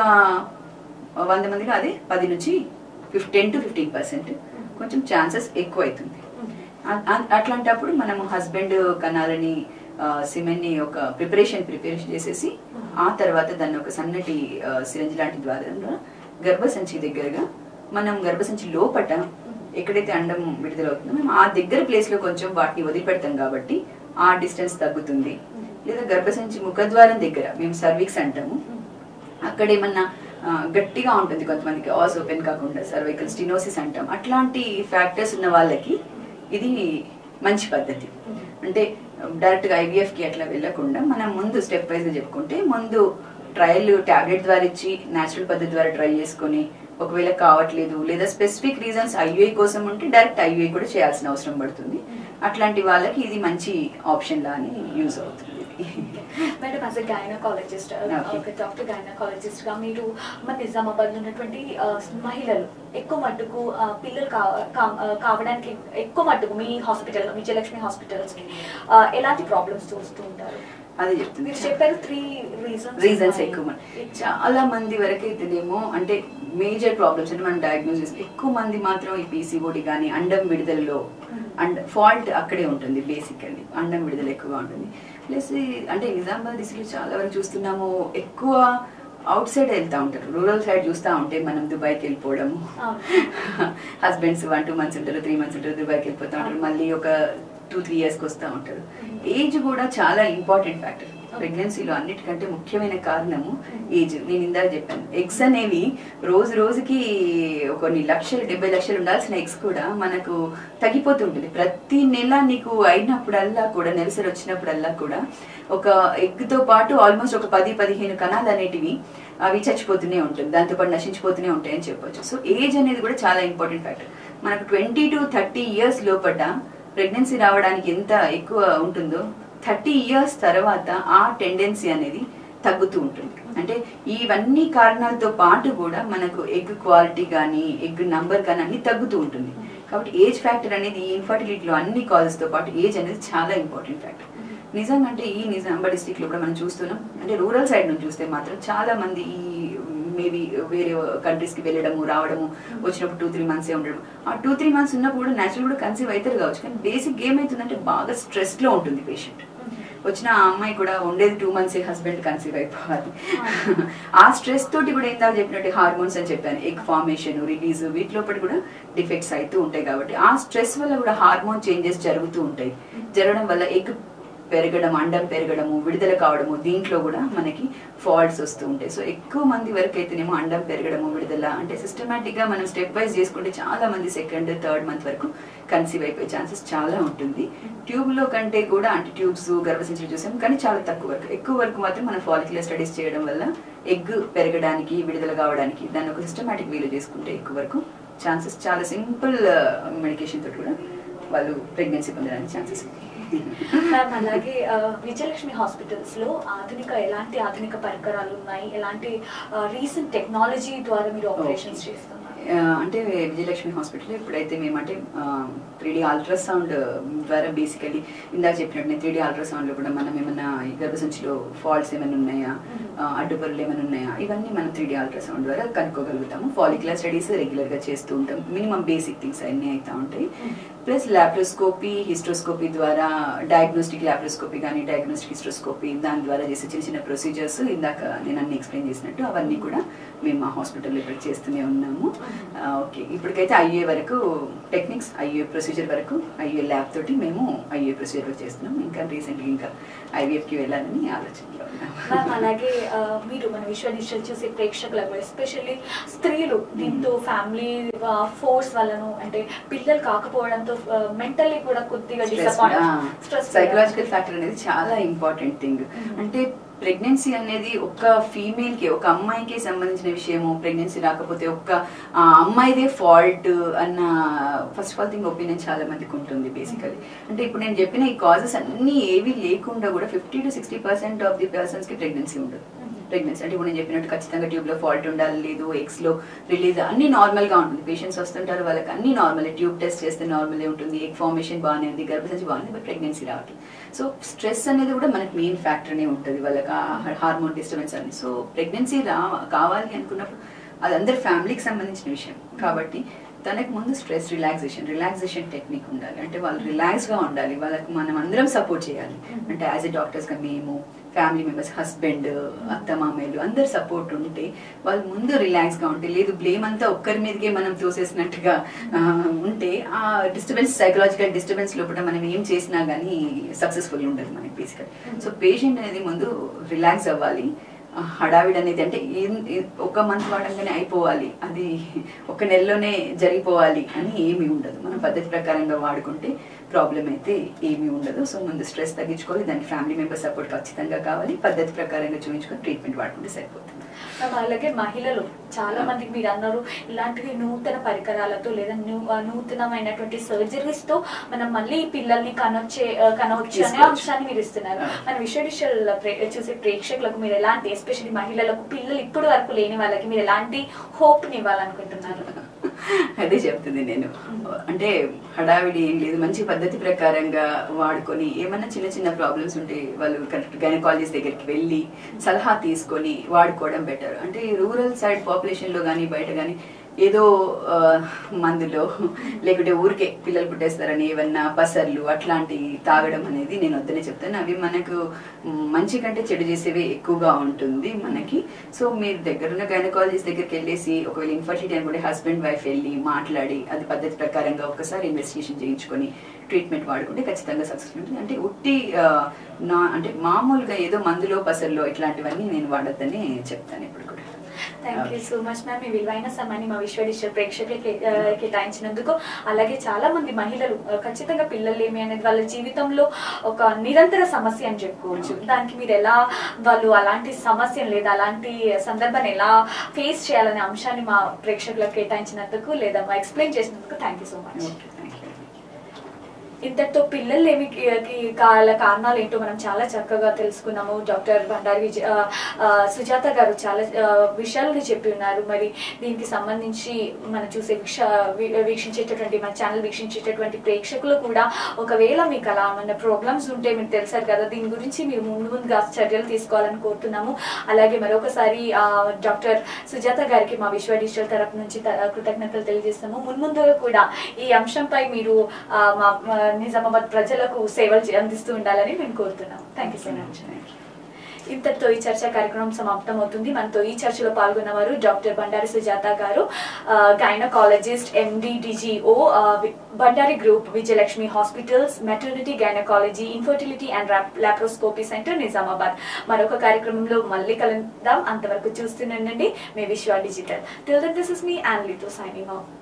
వంద మందిలో అదే పది నుంచి టెన్ టు ఫిఫ్టీన్ పర్సెంట్ కొంచెం ఛాన్సెస్ ఎక్కువ అవుతుంది అ- అ- అట్లాంటప్పుడు మనము హస్బెండ్ కణాలని సిమెంట్ ని ఒక ప్రిపరేషన్ ప్రిపేర్ చేసేసి ఆ తర్వాత దాన్ని ఒక సన్నటి సిరంజ్ లాంటి ద్వారా గర్భసంచి దగ్గరగా మనం గర్భసంచి లోపట ఎక్కడైతే అండం విడుదలవుతుందో మేము ఆ దగ్గర ప్లేస్ లో కొంచెం వాటిని వదిలిపెడతాం కాబట్టి ఆ డిస్టెన్స్ తగ్గుతుంది లేదా గర్భసంచి ముఖద్వారం దగ్గర మేము సర్వీక్స్ అంటాము అక్కడ ఏమన్నా ఆ, గట్టిగా ఉంటుంది కొంతమందికి ఆస్ ఓపెన్ కాకుండా సర్వైకల్ స్టినోసిస్ అంటాం అట్లాంటి ఫ్యాక్టర్స్ ఉన్న వాళ్ళకి ఇది మంచి పద్ధతి అంటే డైరెక్ట్ గా ఐవీఎఫ్ కి అట్లా వెళ్ళకుండా మనం ముందు స్టెప్ వైజ్ గా చెప్పుకుంటే ముందు ట్రయల్ టాబ్లెట్ ద్వారా ఇచ్చి నేచురల్ పద్ధతి ద్వారా ట్రై చేసుకొని ఒకవేళ కావట్లేదు లేదా స్పెసిఫిక్ రీజన్స్ ఐయుఐ కోసం ఉంటే డైరెక్ట్ ఐయుఐ కూడా చేయాల్సిన అవసరం పడుతుంది అట్లాంటి వాళ్ళకి ఇది మంచి ఆప్షన్ లా అని యూజ్ అవుతుంది madam as a gynaecologist Okay. ఒక డాక్టర్ గైనకాలజిస్ట్ గా మీరు మన నిజామాబాద్ లో ఉన్నటువంటి ఆ, మహిళలు ఎక్కువ మట్టుకు ఆ, పిల్లలు కా- కా- ఆ, కావడానికి ఎక్కువ మట్టుకు మీ హాస్పిటల్ మీ జయలక్ష్మి హాస్పిటల్స్ కి ఆ, ఎలాంటి ప్రాబ్లమ్స్ చూస్తూ ఉంటారు అదే చెప్తుంది మీరు చెప్పారు త్రీ రీజన్స్ రీజన్స్ ఎక్కువ మంది చాలా మంది వరకు అయితేనేమో అంటే మేజర్ ప్రాబ్లమ్స్ అంటే మనం డయాగ్నోస్ చేసి ఎక్కువ మంది మాత్రం ఈ పీసీఓడి కానీ అండం విడుదలలో అండ్ ఫాల్ట్ అక్కడే ఉంటుంది బేసికల్లీ అండం విడుదల ఎక్కువగా ఉంటుంది ప్లస్ అంటే నిజామాబాద్ డిస్ట్రిక్ట్ చాలా వరకు చూస్తున్నాము ఎక్కువ అవుట్ సైడ్ వెళ్తా ఉంటారు రూరల్ సైడ్ చూస్తూ ఉంటే మనం దుబాయ్కి వెళ్ళిపోవడము హస్బెండ్స్ వన్ టూ మంత్స్ ఉంటారు త్రీ మంత్స్ ఉంటారు దుబాయ్కి వెళ్ళిపోతా ఉంటారు మళ్ళీ ఒక టూ త్రీ ఇయర్స్కి వస్తూ ఉంటారు ఏజ్ కూడా చాలా ఇంపార్టెంట్ ఫ్యాక్టర్ ప్రెగ్నెన్సీలో అన్నిటికంటే ముఖ్యమైన కారణము ఏజ్ నేను ఇందాక చెప్పాను ఎగ్స్ అనేవి రోజు రోజుకి కొన్ని లక్షలు డెబ్బై లక్షలు ఉండాల్సిన ఎగ్స్ కూడా మనకు తగ్గిపోతుంటుంది ప్రతి నెల నీకు అయినప్పుడల్లా కూడా నెలసరి వచ్చినప్పుడల్లా కూడా ఒక ఎగ్ తో పాటు ఆల్మోస్ట్ ఒక పది పదిహేను కణాలు అనేటివి అవి చచ్చిపోతూనే ఉంటుంది దాంతో పాటు నశించిపోతూనే ఉంటాయి అని చెప్పొచ్చు సో ఏజ్ అనేది కూడా చాలా ఇంపార్టెంట్ ఫ్యాక్టర్ మనకు ట్వంటీ టు థర్టీ ఇయర్స్ లోపట ప్రెగ్నెన్సీ రావడానికి ఎంత ఎక్కువ ఉంటుందో థర్టీ ఇయర్స్ తర్వాత ఆ టెండెన్సీ అనేది తగ్గుతూ ఉంటుంది అంటే ఇవన్నీ కారణాలతో పాటు కూడా మనకు ఎగ్ క్వాలిటీ కానీ ఎగ్ నంబర్ కానీ అన్ని తగ్గుతూ ఉంటుంది కాబట్టి ఏజ్ ఫ్యాక్టర్ అనేది ఈ ఇన్ఫర్టిలిటీలో అన్ని causes తో పాటు ఏజ్ అనేది చాలా ఇంపార్టెంట్ ఫ్యాక్టర్ నిజంగా అంటే ఈ నిజామాబాద్ డిస్టిక్ లో కూడా మనం చూస్తున్నాం అంటే రూరల్ సైడ్ నుంచి చూస్తే మాత్రం చాలా మంది ఈ మేబీ వేరే కంట్రీస్ కి వెళ్ళడము రావడము వచ్చినప్పుడు టూ త్రీ మంత్స్ ఉండడం ఆ టూ త్రీ మంత్స్ ఉన్నప్పుడు కూడా నేచురల్ కూడా కన్సీవ్ అవుతారు కావచ్చు కానీ బేసిక్ ఏమైతుందంటే బాగా స్ట్రెస్ లో ఉంటుంది పేషెంట్ వచ్చిన ఆ అమ్మాయి కూడా ఉండేది టూ మంత్స్ హస్బెండ్ కన్సీవ్ అయిపోవాలి ఆ స్ట్రెస్ తోటి కూడా ఇందాక చెప్పినట్టు హార్మోన్స్ అని చెప్పాను ఎగ్ ఫార్మేషన్ రిలీజ్ వీటి లోపల కూడా డిఫెక్ట్స్ అవుతూ ఉంటాయి కాబట్టి ఆ స్ట్రెస్ వల్ల కూడా హార్మోన్ చేంజెస్ జరుగుతూ ఉంటాయి జరగడం వల్ల ఎగ్ పెరగడం అండం పెరగడము విడుదల కావడము దీంట్లో కూడా మనకి ఫాల్ట్స్ వస్తూ ఉంటాయి సో ఎక్కువ మంది వరకు అయితేనేమో అండం పెరగడము విడుదల అంటే సిస్టమేటిక్ గా మనం స్టెప్ వైజ్ చేసుకుంటే చాలా మంది సెకండ్ థర్డ్ మంత్ వరకు కన్సీవ్ అయిపోయే ఛాన్సెస్ చాలా ఉంటుంది ట్యూబ్ లో కంటే కూడా అంటే ట్యూబ్స్ గర్భసంచులు చూసాం కానీ చాలా తక్కువ వరకు ఎక్కువ వరకు మాత్రం మనం ఫాలిక్యులర్ స్టడీస్ చేయడం వల్ల ఎగ్ పెరగడానికి విడుదల కావడానికి దాన్ని ఒక సిస్టమేటిక్ వీలు చేసుకుంటే ఎక్కువ వరకు ఛాన్సెస్ చాలా సింపుల్ మెడికేషన్ తోటి కూడా వాళ్ళు ప్రెగ్నెన్సీ పొందడానికి ఛాన్సెస్ ఉంటాయి మ్యామ్ అలాగే ఆ, విజయలక్ష్మి హాస్పిటల్స్ లో ఆధునిక ఎలాంటి ఆధునిక పరికరాలు ఉన్నాయి ఎలాంటి రీసెంట్ టెక్నాలజీ ద్వారా మీరు ఆపరేషన్స్ Okay. చేస్తున్నారు ఆ, అంటే విజయలక్ష్మి హాస్పిటల్ ఇప్పుడైతే మేమంటే త్రీ డి అల్ట్రాసౌండ్ ద్వారా బేసికలీ ఇందాక చెప్పినట్టు త్రీ డి అల్ట్రాసౌండ్ లో కూడా మనం ఏమన్నా ఈ గర్భసంచిలో ఫాల్ట్స్ ఏమైనా ఉన్నాయా ఆ, అడ్డుపరులు ఏమైనా ఉన్నాయా ఇవన్నీ మనం త్రీ డి అల్ట్రాసౌండ్ ద్వారా కనుక్కోగలుగుతాము ఫాలిక్యులర్ స్టడీస్ రెగ్యులర్ గా చేస్తూ ఉంటాం మినిమం బేసిక్ థింగ్స్ అన్నీ అవుతా ఉంటాయి ప్లస్ ల్యాప్రోస్కోపీ హిస్ట్రోస్కోపీ ద్వారా డయాగ్నోస్టిక్ ల్యాప్రోస్కోపీ కానీ డయాగ్నోస్టిక్ హిస్ట్రోస్కోపీ దాని ద్వారా చేసే చిన్న చిన్న ప్రొసీజర్స్ ఇందాక నేను అన్ని ఎక్స్ప్లెయిన్ చేసినట్టు అవన్నీ కూడా మేము మా హాస్పిటల్లో ఇప్పుడు చేస్తూనే ఉన్నాము ఆ, ఓకే ఇప్పటికైతే ఐఏ వరకు టెక్నిక్స్ ఐఏ ప్రొసీజర్ వరకు ఐఏ ల్యాబ్ తోటి మేము ఐఏ ప్రొసీజర్ వరకు చేస్తున్నాం ఇంకా రీసెంట్గా ఇంకా ఐవీఎఫ్కి వెళ్ళాలని ఆలోచనలో మ్యామ్ ఉన్నాము అలాగే ఆ, మీరు మన విశ్వ డిజిటల్ చూసే ప్రేక్షకులకు ఎస్పెషల్లీ స్త్రీలు దీంతో ఫ్యామిలీ ఫోర్స్ వల్లను అంటే పిల్లలు కాకపోవడంతో మెంటల్లీ కూడా కొద్దిగా డిసప్పాయింట్ స్ట్రెస్ సైకలాజికల్ ఫ్యాక్టర్ అనేది చాలా ఇంపార్టెంట్ థింగ్ Mhm. అంటే ప్రెగ్నెన్సీ అనేది ఒక ఫీమేల్ కి ఒక అమ్మాయికి సంబంధించిన విషయము ప్రెగ్నెన్సీ రాకపోతే ఒక్క ఆ, అమ్మాయిదే ఫాల్ట్ అన్న first of all thing opinion చాలా మందికి ఉంటుంది బేసికలీ అంటే ఇప్పుడు నేను చెప్పిన ఈ కాజెస్ అన్ని ఏవి లేకుండా కూడా fifty to sixty percent of the persons కి ప్రెగ్నెన్సీ ఉండదు ప్రెగ్నెన్సీ అంటే ఇప్పుడు నేను చెప్పినట్టు ఖచ్చితంగా ట్యూబ్ లో ఫాల్ట్ ఉండాలి లేదు ఎక్స్ లో రిలీజ్ అన్ని నార్మల్ గా ఉంటుంది పేషెంట్స్ వస్తుంటారు వాళ్ళకి అన్ని నార్మల్ ట్యూబ్ టెస్ట్ చేస్తే నార్మల్ ఉంటుంది ఎగ్ ఫార్మేషన్ బాగానే ఉంది గర్భసంచి బాగానే బట్ ప్రెగ్నెన్సీ రావట్లేదు సో స్ట్రెస్ అనేది కూడా మనకి మెయిన్ ఫ్యాక్టర్ అనే ఉంటుంది వాళ్ళకి హార్మోన్ డిస్టర్బెన్స్ అని సో ప్రెగ్నెన్సీ రా కావాలి అనుకున్నప్పుడు అది అందరి ఫ్యామిలీకి సంబంధించిన విషయం కాబట్టి తనకు ముందు స్ట్రెస్ రిలాక్సేషన్ రిలాక్సేషన్ టెక్నిక్ ఉండాలి అంటే వాళ్ళు రిలాక్స్ గా ఉండాలి వాళ్ళకి మనం అందరం సపోర్ట్ చేయాలి అంటే యాజ్ ఎ డాక్టర్స్ గా మేము ఫ్యామిలీ మెంబర్స్ హస్బెండ్ అత్త మామయ్యలు అందరు సపోర్ట్ ఉంటే వాళ్ళు ముందు రిలాక్స్ గా ఉంటే లేదు బ్లేమ్ అంతా ఒక్కరి మీదకే మనం తోసేసినట్టుగా ఆ, ఉంటే ఆ డిస్టర్బెన్స్ సైకలాజికల్ డిస్టర్బెన్స్ లోపల మనం ఏం చేసినా గానీ సక్సెస్ఫుల్ ఉండదు మనకి బేసికల్ సో పేషెంట్ అనేది ముందు రిలాక్స్ అవ్వాలి ఆ, హడావిడి అనేది అంటే ఏం- ఏ- ఒక మంత్ వాడంగానే అయిపోవాలి అది ఒక నెలలోనే జరిగిపోవాలి అని ఏమీ ఉండదు మన పద్ధతి ప్రకారంగా వాడుకుంటే ప్రాబ్లం అయితే ఏమీ ఉండదు సో ముందు స్ట్రెస్ తగ్గించుకోవాలి దానికి ఫ్యామిలీ మెంబర్ సపోర్ట్ ఖచ్చితంగా కావాలి పద్ధతి ప్రకారంగా చూపించుకొని ట్రీట్మెంట్ వాడుకుంటే సరిపోతుంది మ్యామ్, అలాగే మహిళలు చాలా మందికి మీరు అన్నారు ఇలాంటివి నూతన పరికరాలతో లేదా నూ- ఆ, నూతనమైనటువంటి సర్జరీస్ తో మనం మళ్ళీ ఈ పిల్లల్ని కనొచ్చే ఆ, కనవచ్చు అనే తీసుకోవచ్చు. అంశాన్ని మీరు ఇస్తున్నారు ఆ. మన విశ్వడిషల్ చూసే ప్రేక్షకులకు మీరు ఎలాంటి ఎస్పెషల్లీ మహిళలకు పిల్లలు ఇప్పటి వరకు లేని వాళ్ళకి మీరు ఎలాంటి హోప్ ని ఇవ్వాలనుకుంటున్నారు అదే చెప్తుంది నేను అంటే హడావిడి ఏం లేదు మంచి పద్ధతి ప్రకారంగా వాడుకొని ఏమైనా చిన్న చిన్న ప్రాబ్లమ్స్ ఉంటే వాళ్ళు కరెక్ట్ గైనకాలజిస్ట్ దగ్గరికి వెళ్ళి సలహా తీసుకొని వాడుకోవడం బెటర్ అంటే రూరల్ సైడ్ పాపులేషన్ లో కానీ బయట కానీ ఏదో ఆ, మందులో లేకుంటే ఊరికే పిల్లలు పుట్టేస్తారని ఏమన్నా పసర్లు అట్లాంటి తాగడం అనేది నేను వద్దనే చెప్తాను అవి మనకు మ్, మంచి కంటే చెడు చేసేవి ఎక్కువగా ఉంటుంది మనకి సో మీరు దగ్గరున్న గైనకాలజిస్ట్ దగ్గరికి వెళ్ళేసి ఒకవేళ ఇన్ఫర్టిలిటీ అనుకుంటే హస్బెండ్ వైఫ్ వెళ్ళి మాట్లాడి అది పద్ధతి ప్రకారంగా ఒకసారి ఇన్వెస్టిగేషన్ చేయించుకొని ట్రీట్మెంట్ వాడుకుంటే ఖచ్చితంగా సక్సెస్ఫుల్ ఉంటుంది అంటే ఉట్టి ఆ, నా అంటే మామూలుగా ఏదో మందులో పసర్లో ఇట్లాంటివన్నీ నేను వాడద్దని చెప్తాను ఇప్పుడు కూడా thank you so much ma'am మీ విలువైన సమయాన్ని మా విశ్వ డిజిటల్ ప్రేక్షకులకి ఆ, కేటాయించినందుకు అలాగే చాలా మంది మహిళలు ఆ, ఖచ్చితంగా పిల్లలు ఏమి అనేది వాళ్ళ జీవితంలో ఒక నిరంతర సమస్య అని చెప్పుకోవచ్చు దానికి మీరు ఎలా వాళ్ళు అలాంటి సమస్యను లేదా అలాంటి సందర్భాన్ని ఎలా ఫేస్ చేయాలనే అంశాన్ని మా ప్రేక్షకులకు కేటాయించినందుకు లేదా మా ఎక్స్ప్లెయిన్ చేసినందుకు thank you so much okay thank you ఇంతటితో పిల్లలేమి కాల కారణాలు ఏంటో మనం చాలా చక్కగా తెలుసుకున్నాము డాక్టర్ బండారి విజయ ఆ, ఆ, సుజాత గారు చాలా ఆ, విషయాలను చెప్పి ఉన్నారు మరి దీనికి సంబంధించి మనం చూసే వీక్ష వీ- వీక్షించేటటువంటి మన ఛానల్ వీక్షించేటటువంటి ప్రేక్షకులు కూడా ఒకవేళ మీకు అలా ఏమైనా ప్రాబ్లమ్స్ ఉంటే మీరు తెలుసారు కదా దీని గురించి మీరు ముందు ముందుగా చర్యలు తీసుకోవాలని కోరుతున్నాము అలాగే మరొకసారి ఆ, డాక్టర్ సుజాత గారికి మా విశ్వ డిజిటల్ తరపు నుంచి త- కృతజ్ఞతలు తెలియజేస్తాము మున్ముందుగా కూడా ఈ అంశంపై మీరు ఆ, మా మా నిజామాబాద్ ప్రజలకు సేవలు చే- అందిస్తూ ఉండాలని మేము కోరుతున్నాము థ్యాంక్ యూ సో మచ్ ఇంతటితో ఈ చర్చ కార్యక్రమం సమాప్తం అవుతుంది మనతో ఈ చర్చలో పాల్గొన్నవారు doctor Bandari Sujatha garu gynaecologist MD DGO Bandari group Vijayalakshmi hospitals maternity gynaecology infertility and laparoscopy centre Nizamabad మరొక కార్యక్రమంలో మళ్ళీ కలుద్దాం అంతవరకు చూస్తూనే ఉండండి మీ Vishwa digital till that this is me and లితో సైనింగ్ ఆఫ్